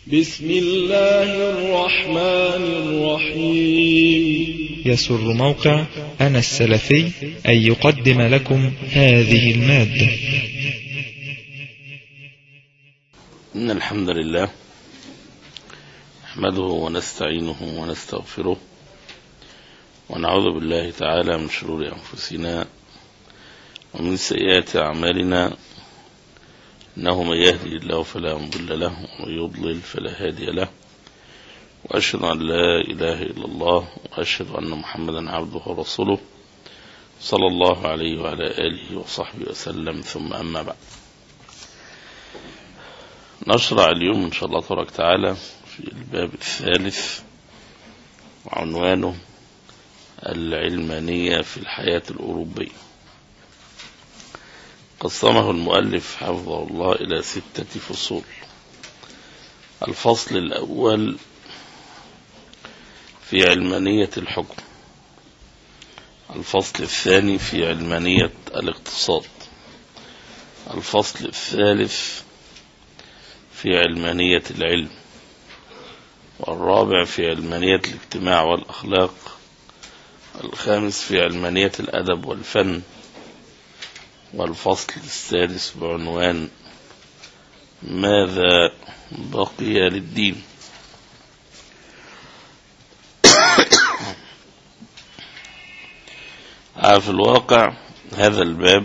بسم الله الرحمن الرحيم يسر موقع أنا السلفي أن يقدم لكم هذه المادة إن الحمد لله نحمده ونستعينه ونستغفره ونعوذ بالله تعالى من شرور أنفسنا ومن سيئات أعمالنا إنه من يهدي الله فلا مضل له ومن يضلل فلا هادي له وأشهد أن لا إله إلا الله وأشهد أن محمدا عبده ورسوله صلى الله عليه وعلى آله وصحبه وسلم ثم أما بعد نشرع اليوم إن شاء الله تبارك تعالى في الباب الثالث وعنوانه العلمانية في الحياة الأوروبية قسمه المؤلف حفظه الله إلى ستة فصول الفصل الأول في علمانية الحكم الفصل الثاني في علمانية الاقتصاد الفصل الثالث في علمانية العلم والرابع في علمانية الاجتماع والأخلاق الخامس في علمانية الأدب والفن والفصل السادس بعنوان ماذا بقي للدين في الواقع هذا الباب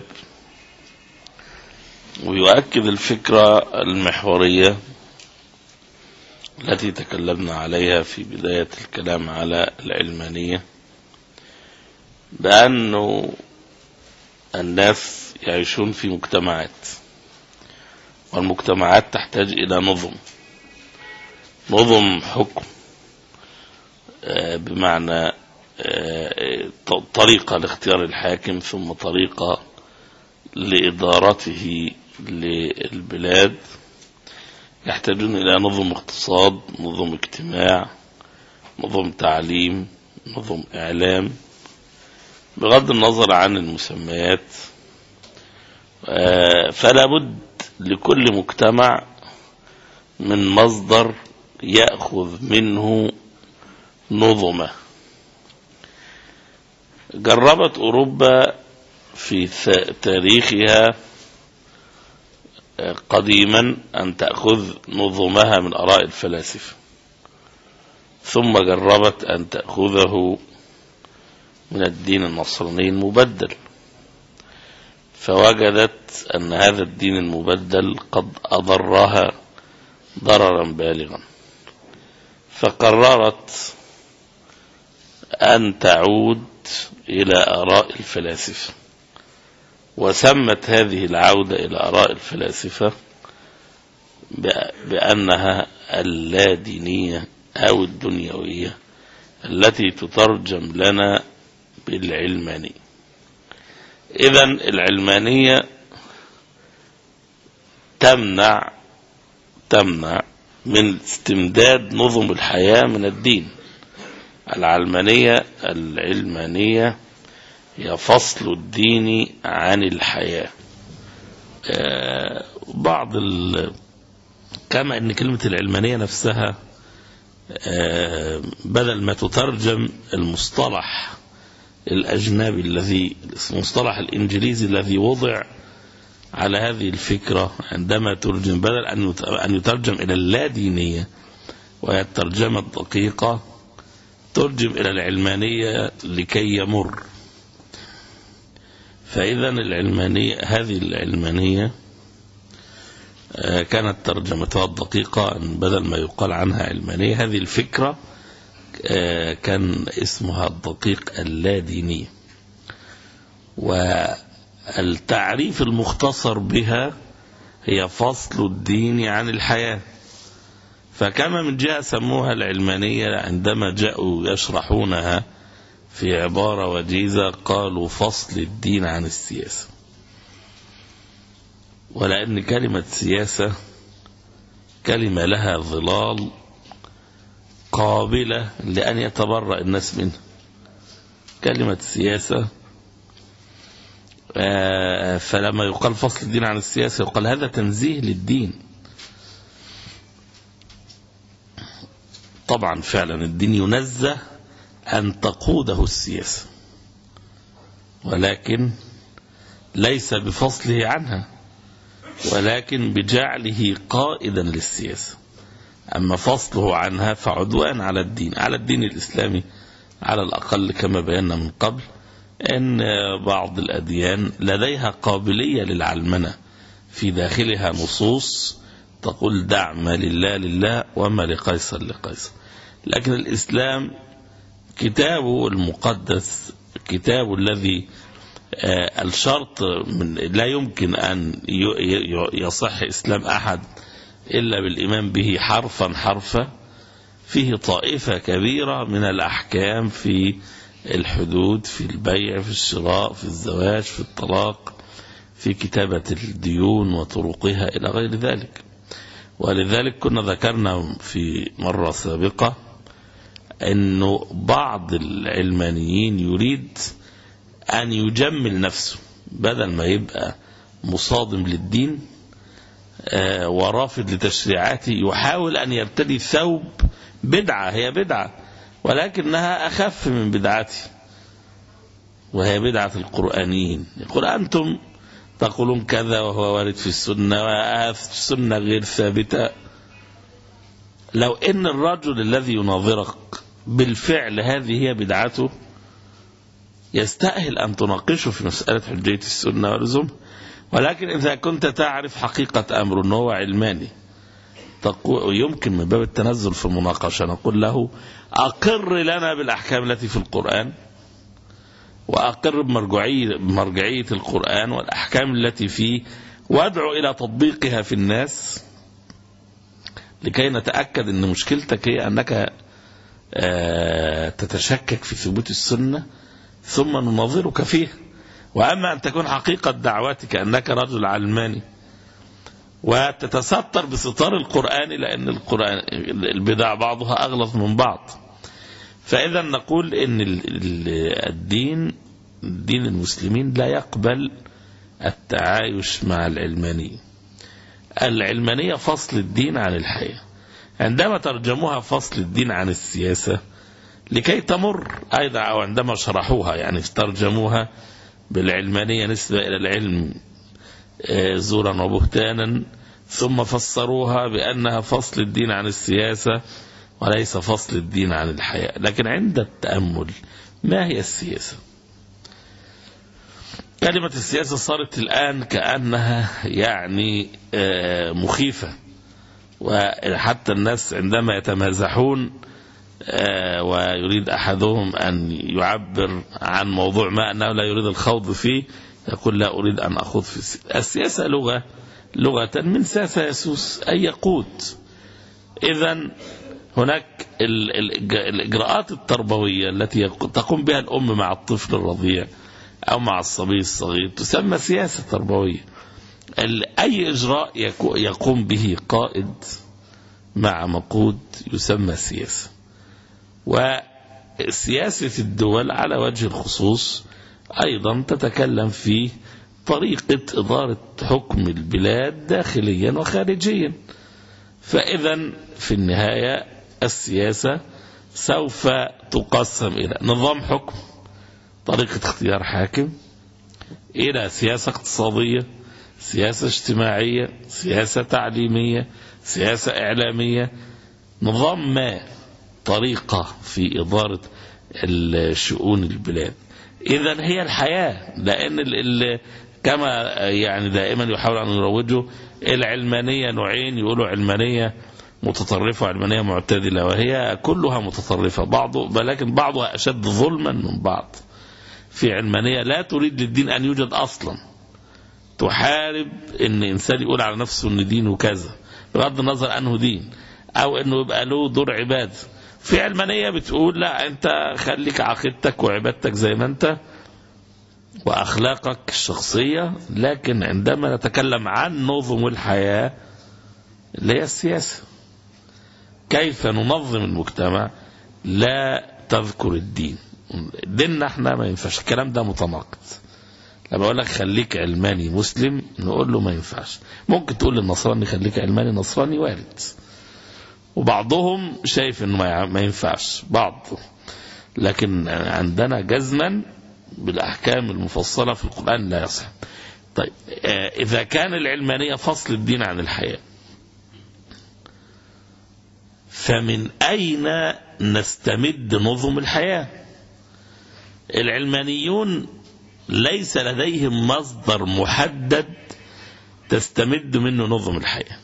ويؤكد الفكرة المحورية التي تكلمنا عليها في بداية الكلام على العلمانية بأنه الناس يعيشون في مجتمعات والمجتمعات تحتاج إلى نظم نظم حكم بمعنى طريقة لاختيار الحاكم ثم طريقة لإدارته للبلاد يحتاجون إلى نظم اقتصاد نظم اجتماع نظم تعليم نظم إعلام بغض النظر عن المسميات فلا بد لكل مجتمع من مصدر يأخذ منه نظمة جربت أوروبا في تاريخها قديما أن تأخذ نظمها من أراء الفلاسفة ثم جربت أن تأخذه من الدين النصراني المبدل فوجدت أن هذا الدين المبدل قد أضرها ضررا بالغا فقررت أن تعود إلى آراء الفلاسفة وسمت هذه العودة إلى آراء الفلاسفة بأنها اللادينية أو الدنيوية التي تترجم لنا بالعلمانية إذا العلمانية تمنع تمنع من استمداد نظم الحياة من الدين العلمانية العلمانية هي فصل الدين عن الحياة بعض ال... كما ان كلمة العلمانية نفسها بدل ما تترجم المصطلح الأجنبي الذي المصطلح الإنجليزي الذي وضع على هذه الفكرة عندما ترجم بدل أن يترجم إلى اللادينية وهي الترجمة الدقيقة ترجم إلى العلمانية لكي يمر فإذا العلمانية هذه العلمانية كانت ترجمتها الدقيقة أن بدل ما يقال عنها علمانية هذه الفكرة كان اسمها الدقيق اللادينية والتعريف المختصر بها هي فصل الدين عن الحياة فكما من جهة سموها العلمانية عندما جاءوا يشرحونها في عبارة وجيزة قالوا فصل الدين عن السياسة ولأن كلمة سياسة كلمة لها ظلال قابلة لأن يتبرأ الناس منها كلمة سياسة فلما يقال فصل الدين عن السياسة يقال هذا تنزيه للدين طبعا فعلا الدين ينزه أن تقوده السياسة ولكن ليس بفصله عنها ولكن بجعله قائدا للسياسة أما فصله عنها فعدوان على الدين على الدين الإسلامي على الأقل كما بينا من قبل أن بعض الأديان لديها قابلية للعلمنة في داخلها نصوص تقول دع ما لله لله وما لقيصر لقيصر لكن الإسلام كتابه المقدس كتابه الذي آه، الشرط من لا يمكن أن يصح إسلام أحد إلا بالإيمان به حرفا حرفا فيه طائفة كبيرة من الأحكام في الحدود في البيع في الشراء في الزواج في الطلاق في كتابة الديون وطرقها إلى غير ذلك ولذلك كنا ذكرنا في مرة سابقة أنه بعض العلمانيين يريد أن يجمل نفسه بدل ما يبقى مصادم للدين آه، ورافض لتشريعاته يحاول أن يرتدي ثوب بدعة هي بدعة ولكنها أخف من بدعته وهي بدعة القرآنيين يقول أنتم تقولون كذا وهو وارد في السنة والسنة غير ثابتة لو ان الرجل الذي يناظرك بالفعل هذه هي بدعته يستأهل أن تناقشه في مسألة حجية السنة ولزوم ولكن إذا كنت تعرف حقيقة أمر أنه هو علماني يمكن من باب التنزل في المناقشة نقول له أقر لنا بالأحكام التي في القرآن وأقر بمرجعية القرآن والأحكام التي فيه وادعو إلى تطبيقها في الناس لكي نتأكد أن مشكلتك هي أنك آه، تتشكك في ثبوت السنة ثم نناظرك فيه وأما أن تكون حقيقة دعوتك أنك رجل علماني وتتستر بستار القرآن لأن القرآن البدع بعضها أغلظ من بعض فإذا نقول إن الدين دين المسلمين لا يقبل التعايش مع العلمانية العلمانية فصل الدين عن الحياة عندما ترجموها فصل الدين عن السياسة لكي تمر أيضا أو عندما شرحوها يعني ترجموها بالعلمانية نسبة إلى العلم آه، زورا وبهتانا ثم فسروها بأنها فصل الدين عن السياسة وليس فصل الدين عن الحياة لكن عند التأمل ما هي السياسة كلمة السياسة صارت الآن كأنها يعني آه، مخيفة وحتى الناس عندما يتمازحون آه، ويريد أحدهم أن يعبر عن موضوع ما أنه لا يريد الخوض فيه يقول لا أريد أن أخوض في السياسة السياسة لغة لغة من ساسة يسوس أي يقود إذا هناك الإجراءات التربوية التي تقوم بها الأم مع الطفل الرضيع أو مع الصبي الصغير تسمى سياسة تربوية أي إجراء يقوم به قائد مع مقود يسمى سياسة وسياسة الدول على وجه الخصوص أيضا تتكلم في طريقة إدارة حكم البلاد داخليا وخارجيا فإذا في النهاية السياسة سوف تقسم إلى نظام حكم طريقة اختيار حاكم إلى سياسة اقتصادية سياسة اجتماعية سياسة تعليمية سياسة إعلامية نظام ما طريقة في إدارة شؤون البلاد إذا هي الحياة لأن ال كما يعني دائما يحاول أن يروجوا العلمانية نوعين يقولوا علمانية متطرفة وعلمانية معتدلة وهي كلها متطرفة بعض ولكن بعضها أشد ظلما من بعض في علمانية لا تريد للدين أن يوجد أصلا تحارب أن إنسان يقول على نفسه أن دينه كذا بغض النظر أنه دين أو أنه يبقى له دور عباد في علمانية بتقول لا أنت خليك عقيدتك وعبادتك زي ما أنت وأخلاقك الشخصية لكن عندما نتكلم عن نظم الحياة اللي هي السياسة كيف ننظم المجتمع لا تذكر الدين ديننا احنا ما ينفعش الكلام ده متناقض لما اقول لك خليك علماني مسلم نقول له ما ينفعش ممكن تقول للنصراني خليك علماني نصراني وارد وبعضهم شايف انه ما ما ينفعش بعض لكن عندنا جزما بالاحكام المفصله في القران لا يصح طيب آه، اذا كان العلمانيه فصل الدين عن الحياه فمن اين نستمد نظم الحياه العلمانيون ليس لديهم مصدر محدد تستمد منه نظم الحياه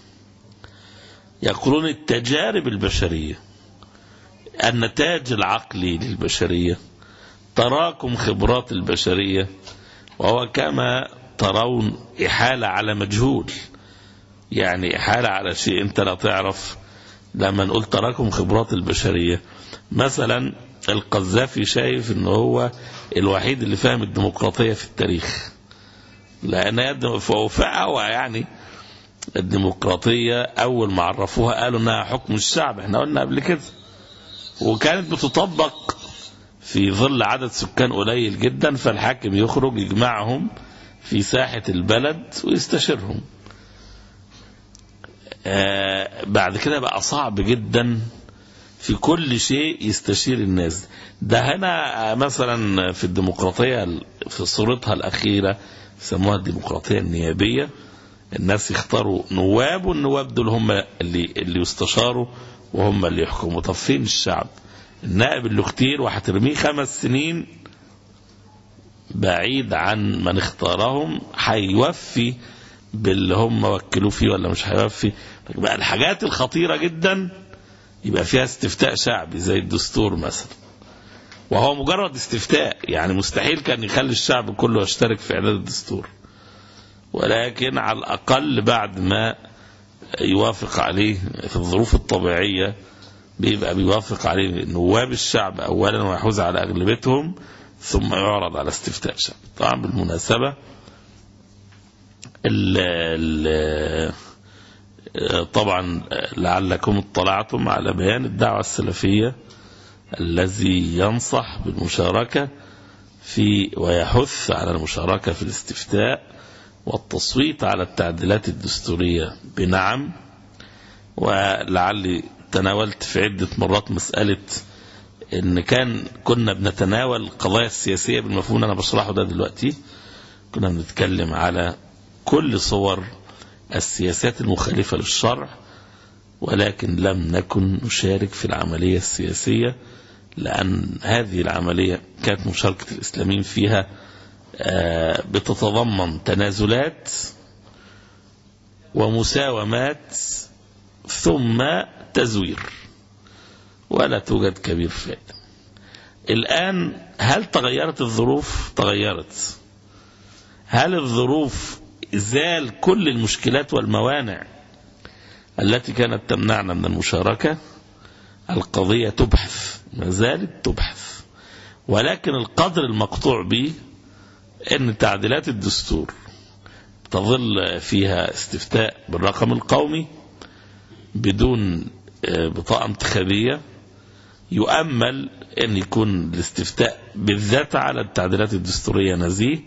يقولون التجارب البشريه النتاج العقلي للبشريه تراكم خبرات البشريه وهو كما ترون احاله على مجهول يعني احاله على شيء انت لا تعرف لما نقول تراكم خبرات البشريه مثلا القذافي شايف ان هو الوحيد اللي فاهم الديمقراطيه في التاريخ لان هي فهو يعني الديمقراطيه اول ما عرفوها قالوا انها حكم الشعب احنا قلنا قبل كده وكانت بتطبق في ظل عدد سكان قليل جدا فالحاكم يخرج يجمعهم في ساحة البلد ويستشيرهم آه بعد كده بقى صعب جدا في كل شيء يستشير الناس ده هنا مثلا في الديمقراطية في صورتها الأخيرة يسموها الديمقراطية النيابية الناس يختاروا نواب والنواب دول هم اللي اللي يستشاروا وهم اللي يحكموا طب فين الشعب النائب اللي اختير وهترميه خمس سنين بعيد عن من اختارهم هيوفي باللي هم وكلوه فيه ولا مش هيوفي بقى الحاجات الخطيرة جدا يبقى فيها استفتاء شعبي زي الدستور مثلا وهو مجرد استفتاء يعني مستحيل كان يخلي الشعب كله يشترك في اعداد الدستور ولكن على الاقل بعد ما يوافق عليه في الظروف الطبيعيه بيبقى بيوافق عليه نواب الشعب اولا ويحوز على اغلبيتهم ثم يعرض على استفتاء شعب طبعا بالمناسبه ال ال طبعا لعلكم اطلعتم على بيان الدعوه السلفيه الذي ينصح بالمشاركه في ويحث على المشاركه في الاستفتاء والتصويت على التعديلات الدستوريه بنعم ولعلي تناولت في عدة مرات مسألة ان كان كنا بنتناول القضايا السياسية بالمفهوم اللي انا بشرحه ده دلوقتي كنا بنتكلم على كل صور السياسات المخالفة للشرع ولكن لم نكن نشارك في العملية السياسية لأن هذه العملية كانت مشاركة الإسلاميين فيها بتتضمن تنازلات ومساومات ثم تزوير ولا توجد كبير فائدة الآن هل تغيرت الظروف تغيرت هل الظروف زال كل المشكلات والموانع التي كانت تمنعنا من المشاركة القضية تبحث ما زالت تبحث ولكن القدر المقطوع به ان تعديلات الدستور تظل فيها استفتاء بالرقم القومي بدون بطاقة انتخابية يؤمل أن يكون الاستفتاء بالذات على التعديلات الدستورية نزيه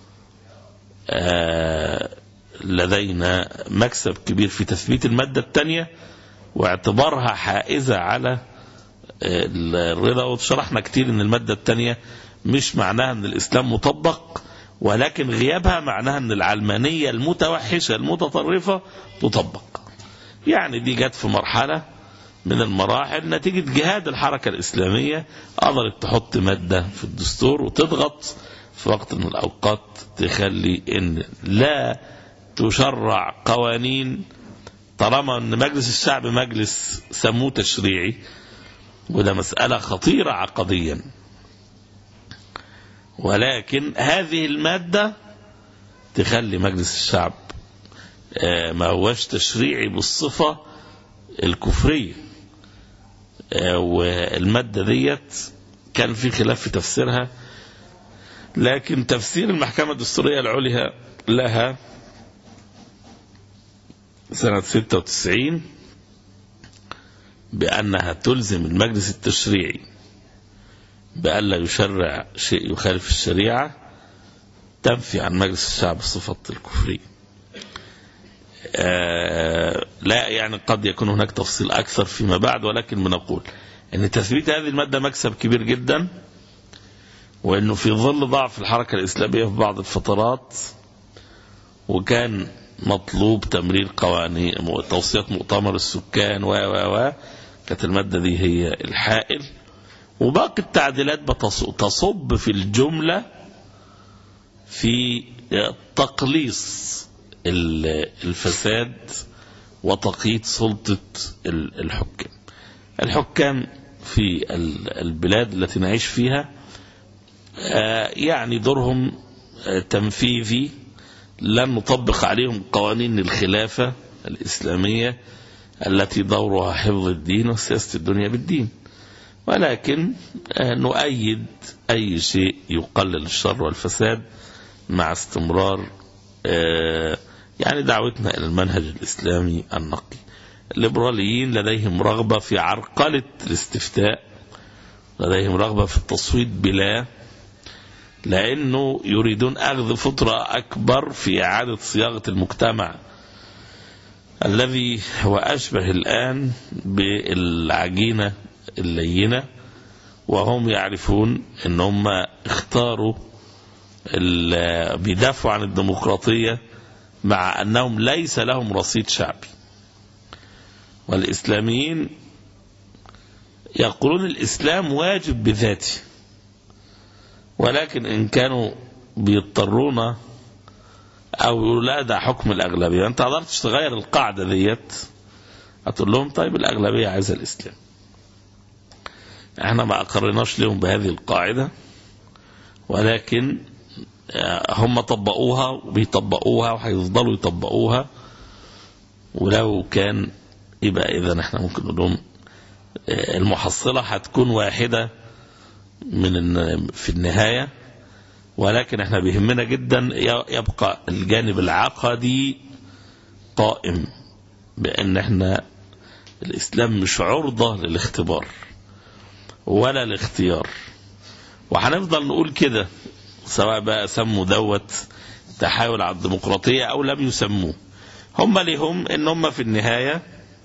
لدينا مكسب كبير في تثبيت المادة الثانية واعتبارها حائزة على الرضا وشرحنا كتير ان المادة الثانية مش معناها ان الاسلام مطبق ولكن غيابها معناها ان العلمانية المتوحشة المتطرفة تطبق يعني دي جت في مرحلة من المراحل نتيجة جهاد الحركة الإسلامية قدرت تحط مادة في الدستور وتضغط في وقت من الأوقات تخلي إن لا تشرع قوانين طالما إن مجلس الشعب مجلس سموه تشريعي وده مسألة خطيرة عقديا ولكن هذه المادة تخلي مجلس الشعب ما هوش تشريعي بالصفة الكفرية والمادة ديت كان في خلاف في تفسيرها لكن تفسير المحكمة الدستورية العليا لها سنة 96 بأنها تلزم المجلس التشريعي بألا يشرع شيء يخالف الشريعة تنفي عن مجلس الشعب صفة الكفرية لا يعني قد يكون هناك تفصيل أكثر فيما بعد ولكن بنقول أن تثبيت هذه المادة مكسب كبير جدا وأنه في ظل ضعف الحركة الإسلامية في بعض الفترات وكان مطلوب تمرير قوانين توصيات مؤتمر السكان و و و كانت المادة دي هي الحائل وباقي التعديلات تصب في الجملة في تقليص الفساد وتقييد سلطة الحكام الحكام في البلاد التي نعيش فيها يعني دورهم تنفيذي لن نطبق عليهم قوانين الخلافة الإسلامية التي دورها حفظ الدين وسياسة الدنيا بالدين ولكن نؤيد أي شيء يقلل الشر والفساد مع استمرار يعني دعوتنا إلى المنهج الإسلامي النقي الليبراليين لديهم رغبة في عرقلة الاستفتاء لديهم رغبة في التصويت بلا لأنه يريدون أخذ فترة أكبر في إعادة صياغة المجتمع الذي هو أشبه الآن بالعجينة اللينة وهم يعرفون أن هم اختاروا بيدافعوا عن الديمقراطية مع أنهم ليس لهم رصيد شعبي والإسلاميين يقولون الإسلام واجب بذاته ولكن إن كانوا بيضطرون أو يقولوا لا ده حكم الأغلبية أنت قدرتش تغير القاعدة ديت هتقول لهم طيب الأغلبية عايزة الإسلام احنا ما أقرناش لهم بهذه القاعدة ولكن هم طبقوها وبيطبقوها وهيفضلوا يطبقوها ولو كان يبقى إذا احنا ممكن نقول لهم المحصلة هتكون واحدة من في النهاية ولكن احنا بيهمنا جدا يبقى الجانب العقدي قائم بأن احنا الإسلام مش عرضة للاختبار ولا الاختيار وهنفضل نقول كده سواء بقى سموا دوت تحاول على الديمقراطية أو لم يسموه هم لهم ان هم في النهاية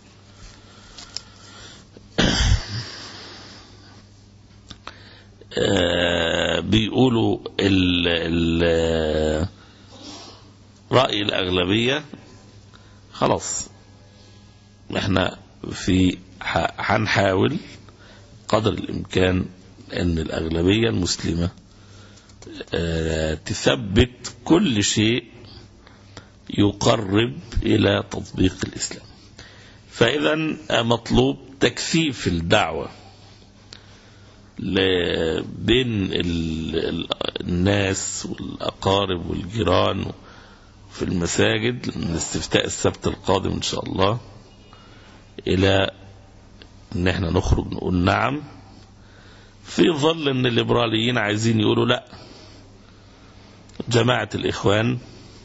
بيقولوا ال ال رأي الأغلبية خلاص احنا في هنحاول قدر الإمكان أن الأغلبية المسلمة تثبت كل شيء يقرب إلى تطبيق الإسلام فإذا مطلوب تكثيف الدعوة بين الناس والأقارب والجيران في المساجد من استفتاء السبت القادم إن شاء الله إلى إن احنا نخرج نقول نعم في ظل إن الليبراليين عايزين يقولوا لا جماعة الإخوان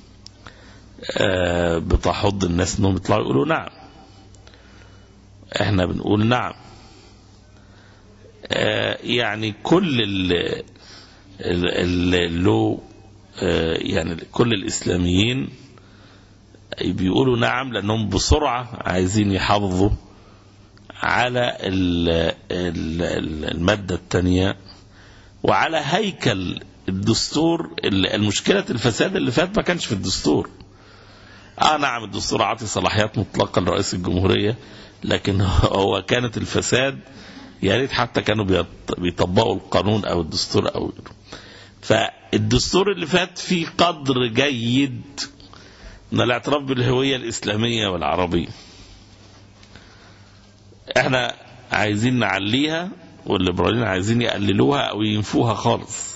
بتحض الناس انهم يطلعوا يقولوا نعم احنا بنقول نعم يعني كل اللي له يعني كل الاسلاميين بيقولوا نعم لانهم بسرعه عايزين يحافظوا على الماده الثانيه وعلى هيكل الدستور المشكله الفساد اللي فات ما كانش في الدستور اه نعم الدستور عاطي صلاحيات مطلقه لرئيس الجمهوريه لكن هو كانت الفساد يا ريت حتى كانوا بيطبقوا القانون او الدستور او غيره. فالدستور اللي فات فيه قدر جيد من الاعتراف بالهويه الاسلاميه والعربيه. احنا عايزين نعليها والليبراليين عايزين يقللوها او ينفوها خالص.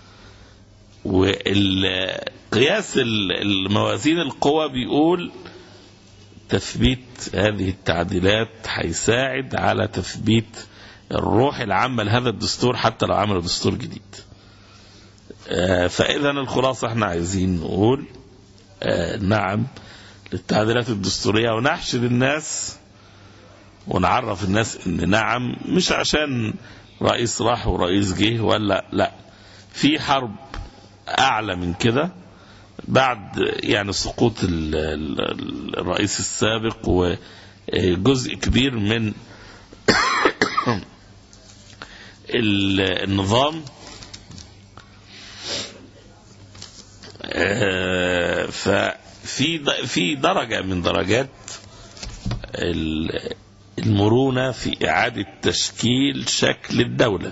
والقياس الموازين القوى بيقول تثبيت هذه التعديلات هيساعد على تثبيت الروح العامة لهذا الدستور حتى لو عملوا دستور جديد فإذا الخلاصة احنا عايزين نقول نعم للتعديلات الدستورية ونحشد الناس ونعرف الناس ان نعم مش عشان رئيس راح ورئيس جه ولا لا في حرب اعلى من كده بعد يعني سقوط ال- ال- الرئيس السابق وجزء كبير من ال- النظام آه، ففي د- في درجة من درجات ال- المرونة في إعادة تشكيل شكل الدولة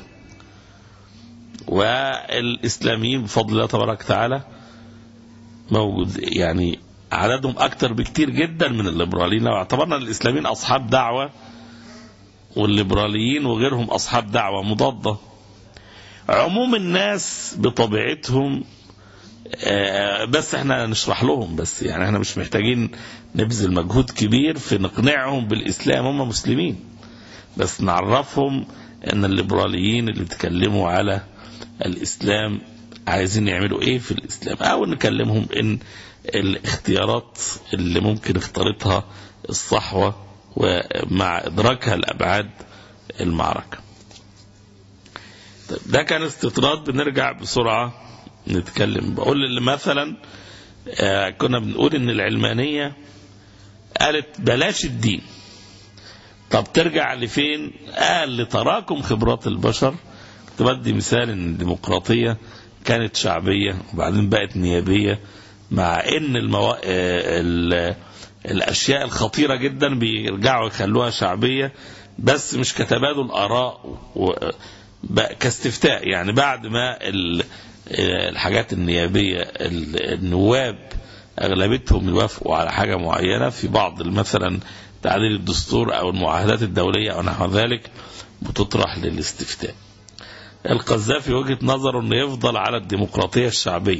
والإسلاميين بفضل الله تبارك وتعالى موجود يعني عددهم أكتر بكتير جدا من الليبراليين لو اعتبرنا الإسلاميين أصحاب دعوة والليبراليين وغيرهم أصحاب دعوة مضادة عموم الناس بطبيعتهم آه، بس احنا نشرح لهم بس يعني احنا مش محتاجين نبذل مجهود كبير في نقنعهم بالإسلام هم مسلمين بس نعرفهم ان الليبراليين اللي بيتكلموا على الإسلام عايزين يعملوا ايه في الإسلام او نكلمهم ان الاختيارات اللي ممكن اختارتها الصحوة ومع إدراكها لأبعاد المعركة طيب ده كان استطراد بنرجع بسرعة نتكلم بقول اللي مثلا آه، كنا بنقول ان العلمانية قالت بلاش الدين طب ترجع لفين قال لتراكم خبرات البشر كنت بدي مثال ان الديمقراطية كانت شعبية وبعدين بقت نيابية مع ان المو... آه، ال... الاشياء الخطيرة جدا بيرجعوا يخلوها شعبية بس مش كتبادل اراء و... ب- كاستفتاء يعني بعد ما ال... آه، الحاجات النيابية ال- النواب اغلبيتهم يوافقوا على حاجة معينة في بعض مثلا تعديل الدستور او المعاهدات الدولية او نحو ذلك بتطرح للاستفتاء القذافي وجهة نظره انه يفضل على الديمقراطية الشعبية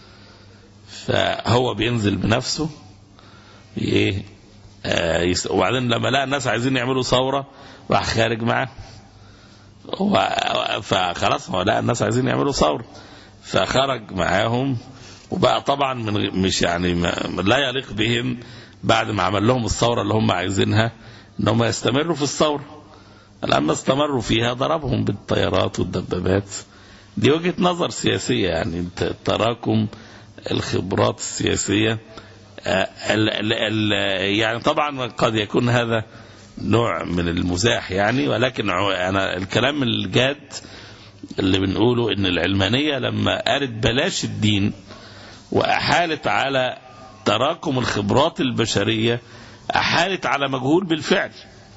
فهو بينزل بنفسه ايه آه يس- وبعدين لما لقى الناس عايزين يعملوا ثورة راح خارج معاه هو- فخلاص هو لقى الناس عايزين يعملوا ثورة فخرج معاهم وبقى طبعا من غ- مش يعني ما لا يليق بهم بعد ما عمل لهم الثورة اللي هم عايزينها ان هم يستمروا في الثورة لما استمروا فيها ضربهم بالطيارات والدبابات دي وجهة نظر سياسية يعني ت- تراكم الخبرات السياسية آه، ال ال ال يعني طبعا قد يكون هذا نوع من المزاح يعني ولكن عو- انا الكلام الجاد اللي بنقوله ان العلمانية لما قالت بلاش الدين واحالت على تراكم الخبرات البشرية احالت على مجهول بالفعل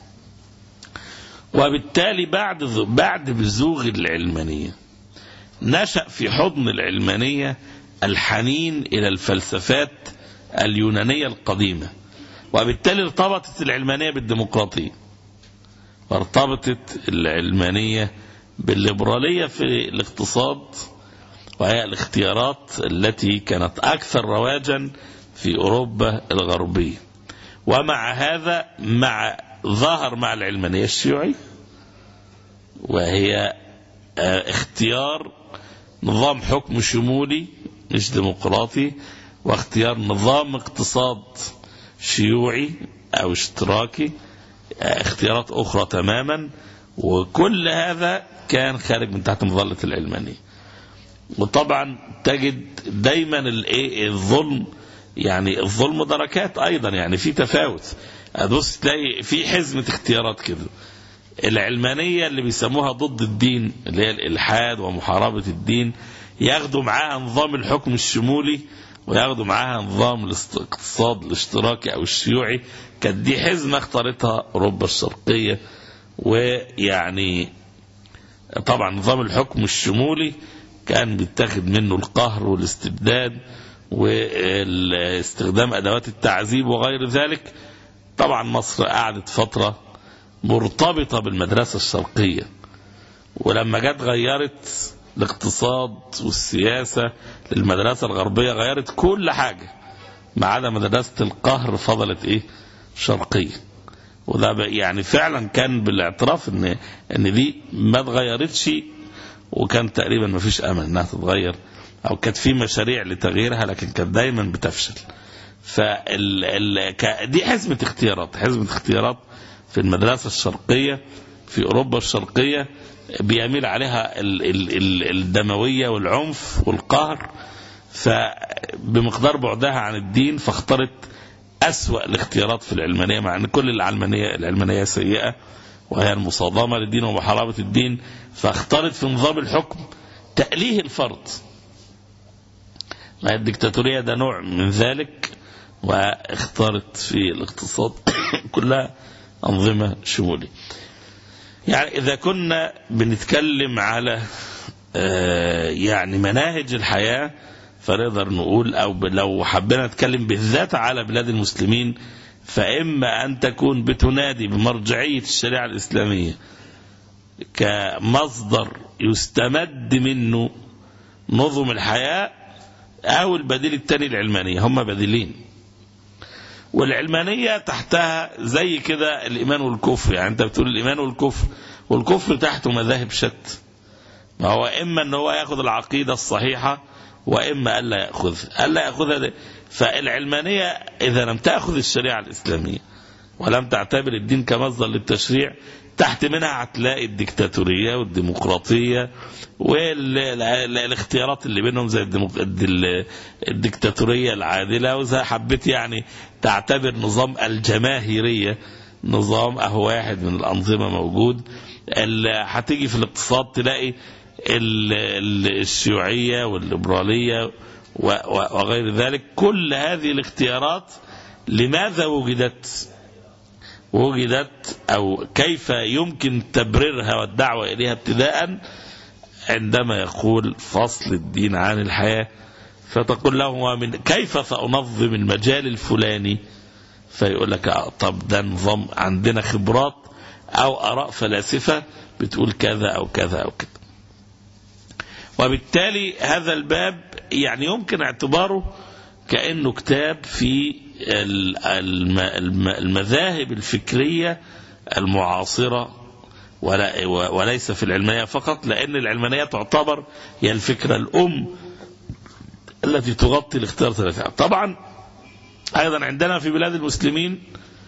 وبالتالي بعد بعد بزوغ العلمانية نشأ في حضن العلمانية الحنين إلى الفلسفات اليونانية القديمة وبالتالي ارتبطت العلمانية بالديمقراطية وارتبطت العلمانية بالليبرالية في الاقتصاد وهي الاختيارات التي كانت أكثر رواجا في أوروبا الغربية ومع هذا مع ظهر مع العلمانية الشيوعي وهي آه، اختيار نظام حكم شمولي مش ديمقراطي واختيار نظام اقتصاد شيوعي او اشتراكي آه، اختيارات اخرى تماما وكل هذا كان خارج من تحت مظلة العلمانية وطبعا تجد دايما الايه الظلم يعني الظلم دركات ايضا يعني في تفاوت هتبص تلاقي في حزمة اختيارات كده العلمانية اللي بيسموها ضد الدين اللي هي الإلحاد ومحاربة الدين ياخدوا معاها نظام الحكم الشمولي وياخدوا معاها نظام الاقتصاد الاشتراكي أو الشيوعي كانت دي حزمة اختارتها أوروبا الشرقية ويعني طبعا نظام الحكم الشمولي كان بيتاخد منه القهر والاستبداد واستخدام أدوات التعذيب وغير ذلك طبعا مصر قعدت فترة مرتبطة بالمدرسة الشرقية ولما جت غيرت الاقتصاد والسياسة للمدرسة الغربية غيرت كل حاجة ما عدا مدرسة القهر فضلت ايه شرقية وده ب- يعني فعلا كان بالاعتراف ان ان دي ما اتغيرتش وكان تقريبا ما فيش امل انها تتغير او كانت في مشاريع لتغييرها لكن كانت دايما بتفشل فال ال... ك... دي حزمة اختيارات حزمة اختيارات في المدرسة الشرقية في أوروبا الشرقية بيميل عليها ال... ال... ال... الدموية والعنف والقهر فبمقدار بعدها عن الدين فاختارت أسوأ الاختيارات في العلمانية مع أن كل العلمانية العلمانية سيئة وهي المصادمة للدين ومحاربة الدين فاختارت في نظام الحكم تأليه الفرد ما الدكتاتورية ده نوع من ذلك واختارت في الاقتصاد كلها أنظمة شمولية يعني إذا كنا بنتكلم على آه، يعني مناهج الحياة فنقدر نقول أو ب- لو حبينا نتكلم بالذات على بلاد المسلمين فإما أن تكون بتنادي بمرجعية الشريعة الإسلامية كمصدر يستمد منه نظم الحياة أو البديل الثاني العلمانية هم بديلين والعلمانية تحتها زي كده الإيمان والكفر يعني أنت بتقول الإيمان والكفر والكفر تحته مذاهب شتى ما هو إما أن هو يأخذ العقيدة الصحيحة وإما ألا يأخذها ألا يأخذها ده. فالعلمانية إذا لم تأخذ الشريعة الإسلامية ولم تعتبر الدين كمصدر للتشريع تحت منها هتلاقي الديكتاتورية والديمقراطية والاختيارات اللي بينهم زي الديمق... الد- الديكتاتورية العادلة وإذا حبيت يعني تعتبر نظام الجماهيرية نظام أهو واحد من الأنظمة موجود اللي هتيجي في الاقتصاد تلاقي ال- ال- الشيوعية والليبرالية و- و- وغير ذلك كل هذه الاختيارات لماذا وجدت وجدت أو كيف يمكن تبريرها والدعوة إليها ابتداء عندما يقول فصل الدين عن الحياة فتقول له ومن كيف سأنظم المجال الفلاني فيقول لك آه، طب ده نظام عندنا خبرات أو آراء فلاسفة بتقول كذا أو كذا أو كذا وبالتالي هذا الباب يعني يمكن اعتباره كأنه كتاب في ال- الم- الم- المذاهب الفكرية المعاصرة ولا وليس في العلمانية فقط لأن العلمانية تعتبر هي الفكرة الأم التي تغطي الاختيارات التي طبعا أيضا عندنا في بلاد المسلمين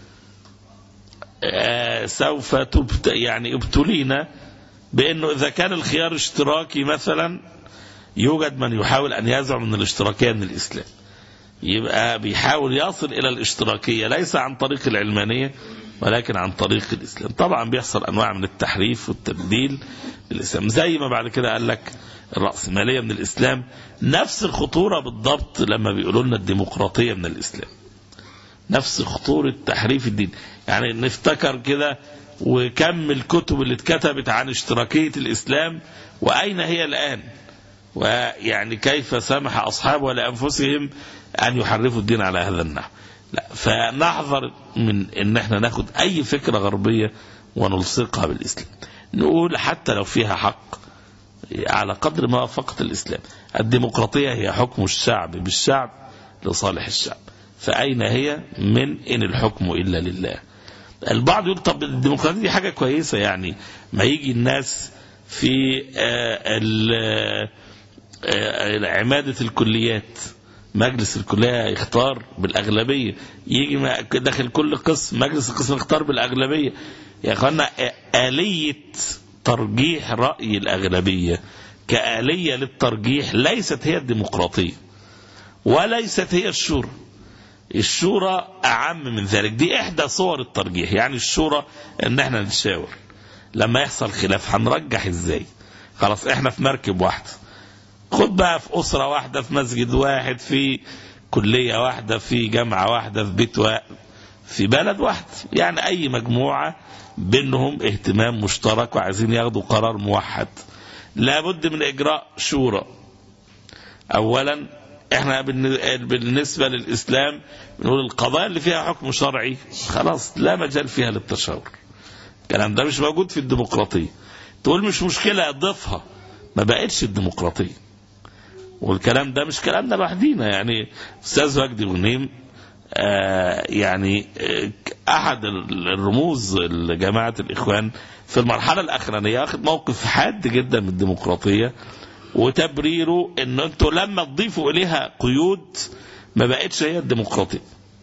آه، سوف تبت يعني ابتلينا بأنه إذا كان الخيار اشتراكي مثلا يوجد من يحاول أن يزعم من الاشتراكية من الإسلام يبقى بيحاول يصل إلى الاشتراكية ليس عن طريق العلمانية ولكن عن طريق الإسلام طبعا بيحصل أنواع من التحريف والتبديل للإسلام زي ما بعد كده قال لك الرأسمالية من الإسلام نفس الخطورة بالضبط لما بيقولوا لنا الديمقراطية من الإسلام نفس خطورة تحريف الدين يعني نفتكر كده وكم الكتب اللي اتكتبت عن اشتراكية الإسلام وأين هي الآن ويعني كيف سمح أصحابه لأنفسهم أن يحرفوا الدين على هذا النحو لا فنحذر من ان احنا ناخد اي فكرة غربية ونلصقها بالاسلام نقول حتى لو فيها حق على قدر ما وافقت الاسلام الديمقراطية هي حكم الشعب بالشعب لصالح الشعب فاين هي من ان الحكم الا لله البعض يقول طب الديمقراطية دي حاجة كويسة يعني ما يجي الناس في آه، ال- آه، عمادة الكليات مجلس الكلية يختار بالأغلبية يجي ما- داخل كل قسم مجلس القسم يختار بالأغلبية يا أخوانا آلية ترجيح رأي الأغلبية كآلية للترجيح ليست هي الديمقراطية وليست هي الشورى الشورى أعم من ذلك دي إحدى صور الترجيح يعني الشورى إن إحنا نتشاور لما يحصل خلاف هنرجح إزاي خلاص إحنا في مركب واحدة خد بقى في أسرة واحدة في مسجد واحد في كلية واحدة في جامعة واحدة في بيت واحد في بلد واحد يعني أي مجموعة بينهم اهتمام مشترك وعايزين ياخدوا قرار موحد لابد من إجراء شورى أولا احنا بالن- بالنسبة للإسلام بنقول القضايا اللي فيها حكم شرعي خلاص لا مجال فيها للتشاور الكلام ده مش موجود في الديمقراطية تقول مش مشكلة اضيفها ما بقتش الديمقراطية والكلام ده مش كلامنا لوحدينا يعني استاذ وجدي غنيم آه يعني آه احد ال- الرموز لجماعه الاخوان في المرحله الاخرانيه واخد موقف حاد جدا من الديمقراطيه وتبريره ان انتوا لما تضيفوا اليها قيود ما بقتش هي الديمقراطيه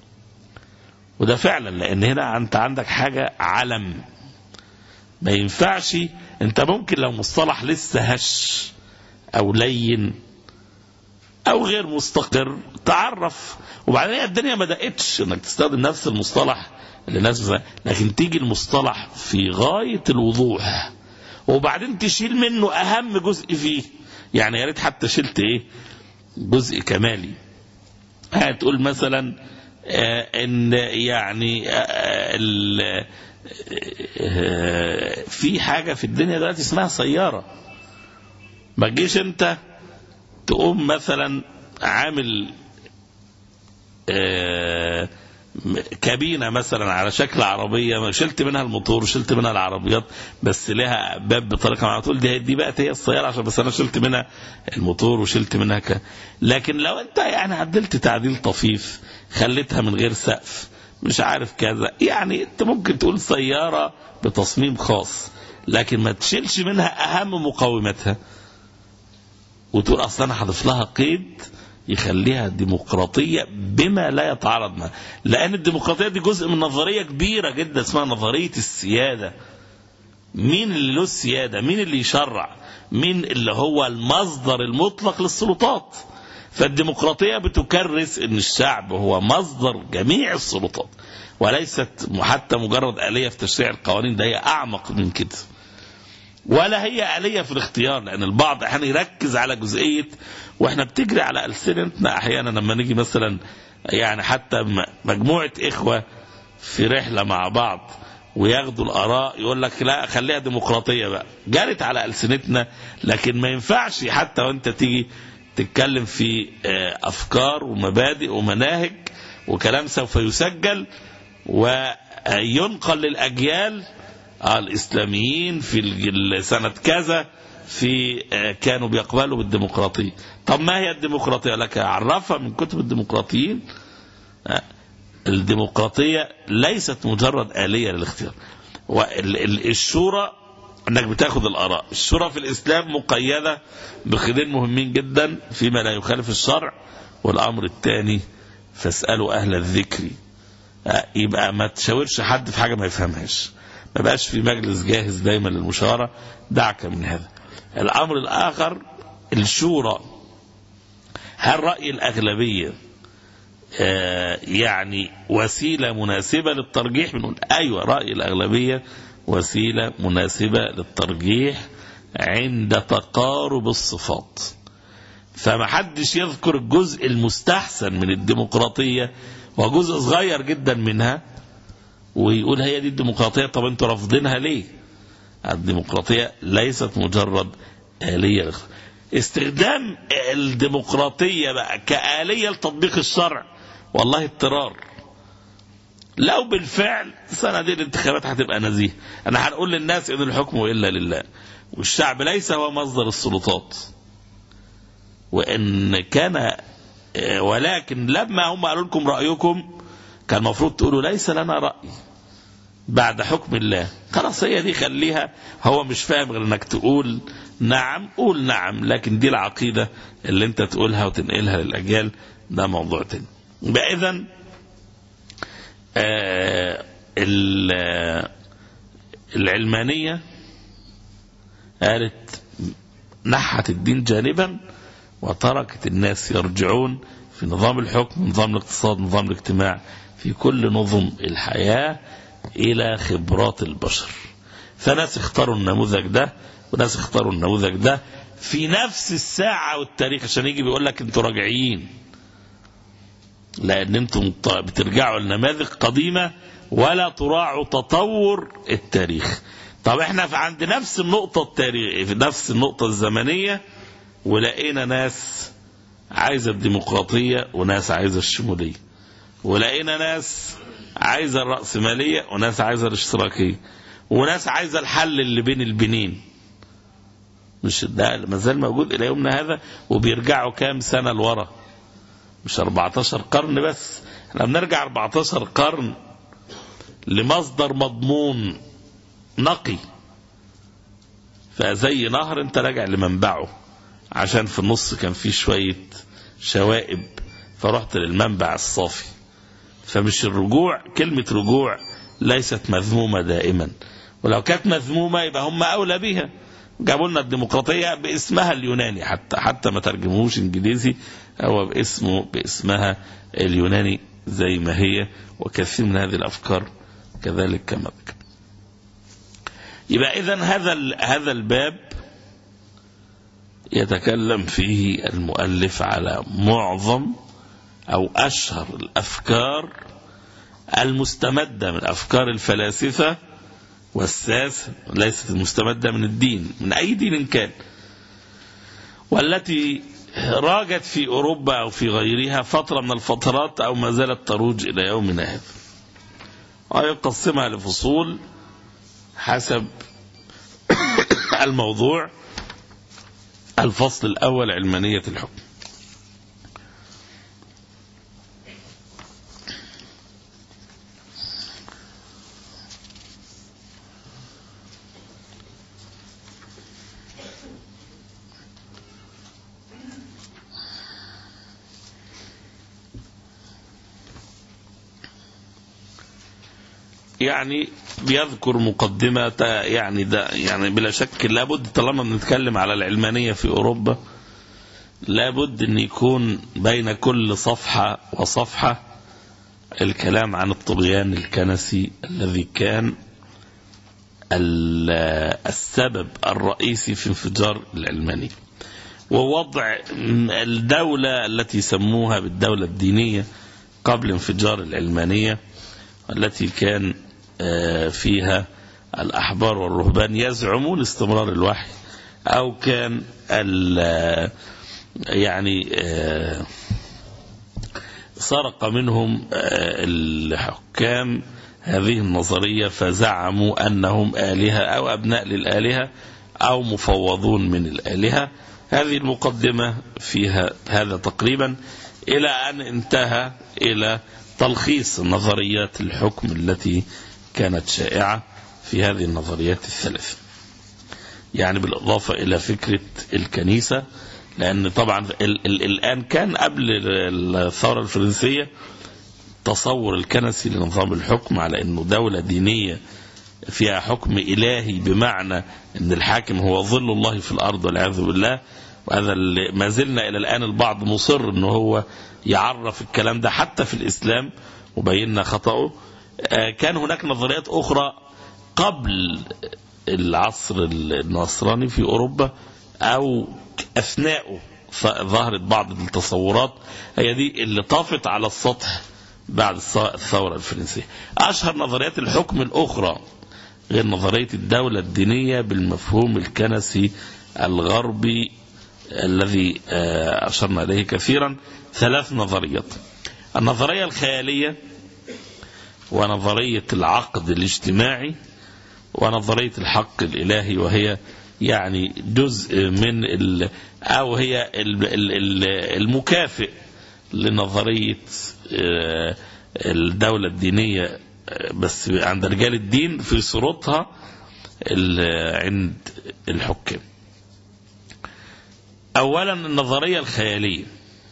وده فعلا لان هنا انت عندك حاجه علم ما ينفعش انت ممكن لو مصطلح لسه هش او لين او غير مستقر تعرف وبعدين هي الدنيا ما دقتش انك تستخدم نفس المصطلح اللي الناس بتستخدم. لكن تيجي المصطلح في غايه الوضوح وبعدين تشيل منه اهم جزء فيه يعني يا ريت حتى شلت ايه جزء كمالي هتقول مثلا آه ان يعني آه ال- آه في حاجه في الدنيا دلوقتي اسمها سياره ما تجيش انت تقوم مثلا عامل آه، م- كابينه مثلا على شكل عربيه شلت منها الموتور وشلت منها العربيات بس لها باب بطريقه معينه تقول دي دي بقت هي السياره عشان بس انا شلت منها الموتور وشلت منها ك... لكن لو انت يعني عدلت تعديل طفيف خليتها من غير سقف مش عارف كذا يعني انت ممكن تقول سياره بتصميم خاص لكن ما تشيلش منها اهم مقوماتها وتقول اصلا انا هضيف لها قيد يخليها ديمقراطيه بما لا يتعارض معها لان الديمقراطيه دي جزء من نظريه كبيره جدا اسمها نظريه السياده مين اللي له السياده مين اللي يشرع مين اللي هو المصدر المطلق للسلطات فالديمقراطيه بتكرس ان الشعب هو مصدر جميع السلطات وليست حتى مجرد اليه في تشريع القوانين ده هي اعمق من كده ولا هي آلية في الاختيار لأن البعض أحيانا يركز على جزئية وإحنا بتجري على ألسنتنا أحيانا لما نيجي مثلا يعني حتى م- مجموعة إخوة في رحلة مع بعض وياخدوا الآراء يقول لك لا خليها ديمقراطية بقى جرت على ألسنتنا لكن ما ينفعش حتى وأنت تيجي تتكلم في آه، أفكار ومبادئ ومناهج وكلام سوف يسجل وينقل للأجيال آه، الإسلاميين في الج- سنة كذا في آه، كانوا بيقبلوا بالديمقراطية طب ما هي الديمقراطية لك أعرفها من كتب الديمقراطيين آه، الديمقراطية ليست مجرد آلية للاختيار والشورى انك بتاخد الاراء الشورى في الاسلام مقيده بخيرين مهمين جدا فيما لا يخالف الشرع والامر الثاني فاسالوا اهل الذكر آه، يبقى ما تشاورش حد في حاجه ما يفهمهاش ما بقاش في مجلس جاهز دايما للمشاوره دعك من هذا الامر الاخر الشورى هل راي الاغلبيه آه، يعني وسيله مناسبه للترجيح بنقول ايوه راي الاغلبيه وسيله مناسبه للترجيح عند تقارب الصفات فما حدش يذكر الجزء المستحسن من الديمقراطيه وجزء صغير جدا منها ويقول هي دي الديمقراطيه طب انتوا رافضينها ليه؟ الديمقراطيه ليست مجرد آلية للخ- استخدام الديمقراطية بقى كآلية لتطبيق الشرع والله اضطرار لو بالفعل السنة دي الانتخابات هتبقى نزيه أنا هنقول للناس إن الحكم إلا لله والشعب ليس هو مصدر السلطات وإن كان آه، ولكن لما هم قالوا لكم رأيكم كان المفروض تقولوا ليس لنا رأي بعد حكم الله خلاص هي دي خليها هو مش فاهم غير انك تقول نعم قول نعم لكن دي العقيدة اللي انت تقولها وتنقلها للأجيال ده موضوع تاني يبقى اذا آه ال- آه، العلمانية قالت نحت الدين جانبا وتركت الناس يرجعون في نظام الحكم نظام الاقتصاد نظام الاجتماع في كل نظم الحياة إلى خبرات البشر فناس اختاروا النموذج ده وناس اختاروا النموذج ده في نفس الساعة والتاريخ عشان يجي بيقول لك انتوا راجعين لأن انتم ط- بترجعوا لنماذج قديمة ولا تراعوا تطور التاريخ طب احنا في عند نفس النقطة التاريخ في نفس النقطة الزمنية ولقينا ناس عايزة الديمقراطية وناس عايزة الشمولية ولقينا ناس عايزة الرأسمالية وناس عايزة الاشتراكية وناس عايزة الحل اللي بين البنين مش ده ما زال موجود إلى يومنا هذا وبيرجعوا كام سنة لورا مش 14 قرن بس احنا بنرجع 14 قرن لمصدر مضمون نقي فزي نهر انت راجع لمنبعه عشان في النص كان فيه شوية شوائب فرحت للمنبع الصافي فمش الرجوع كلمة رجوع ليست مذمومة دائما ولو كانت مذمومة يبقى هم أولى بها جابوا لنا الديمقراطية باسمها اليوناني حتى حتى ما ترجموش انجليزي هو باسمه باسمها اليوناني زي ما هي وكثير من هذه الأفكار كذلك كما ذكر يبقى إذا هذا هذا الباب يتكلم فيه المؤلف على معظم أو أشهر الأفكار المستمدة من أفكار الفلاسفة والساسة ليست المستمدة من الدين من أي دين كان والتي راجت في أوروبا أو في غيرها فترة من الفترات أو ما زالت تروج إلى يومنا هذا ويقسمها لفصول حسب الموضوع الفصل الأول علمانية الحكم يعني بيذكر مقدمة يعني ده يعني بلا شك لابد طالما بنتكلم على العلمانية في أوروبا لابد أن يكون بين كل صفحة وصفحة الكلام عن الطغيان الكنسي الذي كان السبب الرئيسي في انفجار العلمانية ووضع الدولة التي سموها بالدولة الدينية قبل انفجار العلمانية التي كان فيها الأحبار والرهبان يزعمون استمرار الوحي أو كان يعني سرق منهم الحكام هذه النظرية فزعموا أنهم آلهة أو أبناء للآلهة أو مفوضون من الآلهة هذه المقدمة فيها هذا تقريبا إلى أن انتهى إلى تلخيص نظريات الحكم التي كانت شائعة في هذه النظريات الثلاث يعني بالإضافة إلى فكرة الكنيسة لأن طبعا ال ال الآن كان قبل الثورة الفرنسية تصور الكنسي لنظام الحكم على أنه دولة دينية فيها حكم إلهي بمعنى أن الحاكم هو ظل الله في الأرض والعياذ بالله وهذا اللي ما زلنا إلى الآن البعض مصر أنه هو يعرف الكلام ده حتى في الإسلام وبينا خطأه كان هناك نظريات أخرى قبل العصر النصراني في أوروبا أو أثناءه ظهرت بعض التصورات هي دي اللي طافت على السطح بعد الثورة الفرنسية أشهر نظريات الحكم الأخرى غير نظرية الدولة الدينية بالمفهوم الكنسي الغربي الذي أشرنا إليه كثيرا ثلاث نظريات النظرية الخيالية ونظرية العقد الاجتماعي ونظرية الحق الإلهي وهي يعني جزء من ال أو هي المكافئ لنظرية الدولة الدينية بس عند رجال الدين في صورتها عند الحكام أولا النظرية الخيالية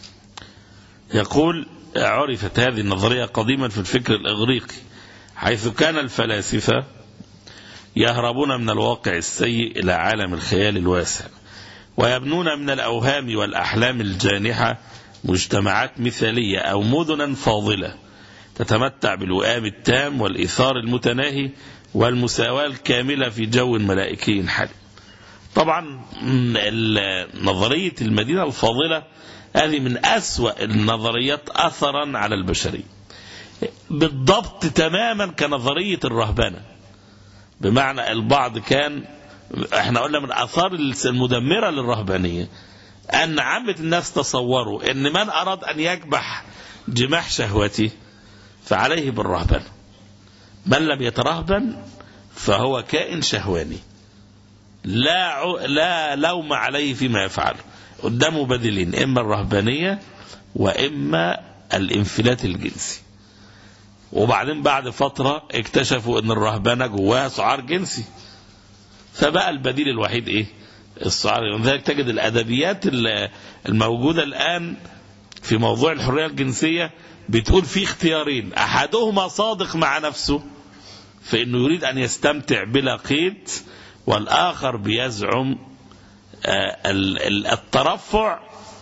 يقول عرفت هذه النظرية قديما في الفكر الإغريقي حيث كان الفلاسفة يهربون من الواقع السيء إلى عالم الخيال الواسع ويبنون من الأوهام والأحلام الجانحة مجتمعات مثالية أو مدنا فاضلة تتمتع بالوئام التام والإثار المتناهي والمساواة الكاملة في جو ملائكي حلو طبعا نظرية المدينة الفاضلة هذه من أسوأ النظريات أثرا على البشرية بالضبط تماما كنظرية الرهبنة بمعنى البعض كان احنا قلنا من اثار المدمره للرهبانيه ان عامه الناس تصوروا ان من اراد ان يكبح جماح شهوته فعليه بالرهبنه من لم يترهبن فهو كائن شهواني لا لا لوم عليه فيما يفعله قدامه بديلين اما الرهبانيه واما الانفلات الجنسي وبعدين بعد فترة اكتشفوا ان الرهبنة جواها سعار جنسي فبقى البديل الوحيد ايه السعار لذلك تجد الادبيات الموجودة الان في موضوع الحرية الجنسية بتقول في اختيارين احدهما صادق مع نفسه فانه يريد ان يستمتع بلا قيد والاخر بيزعم الترفع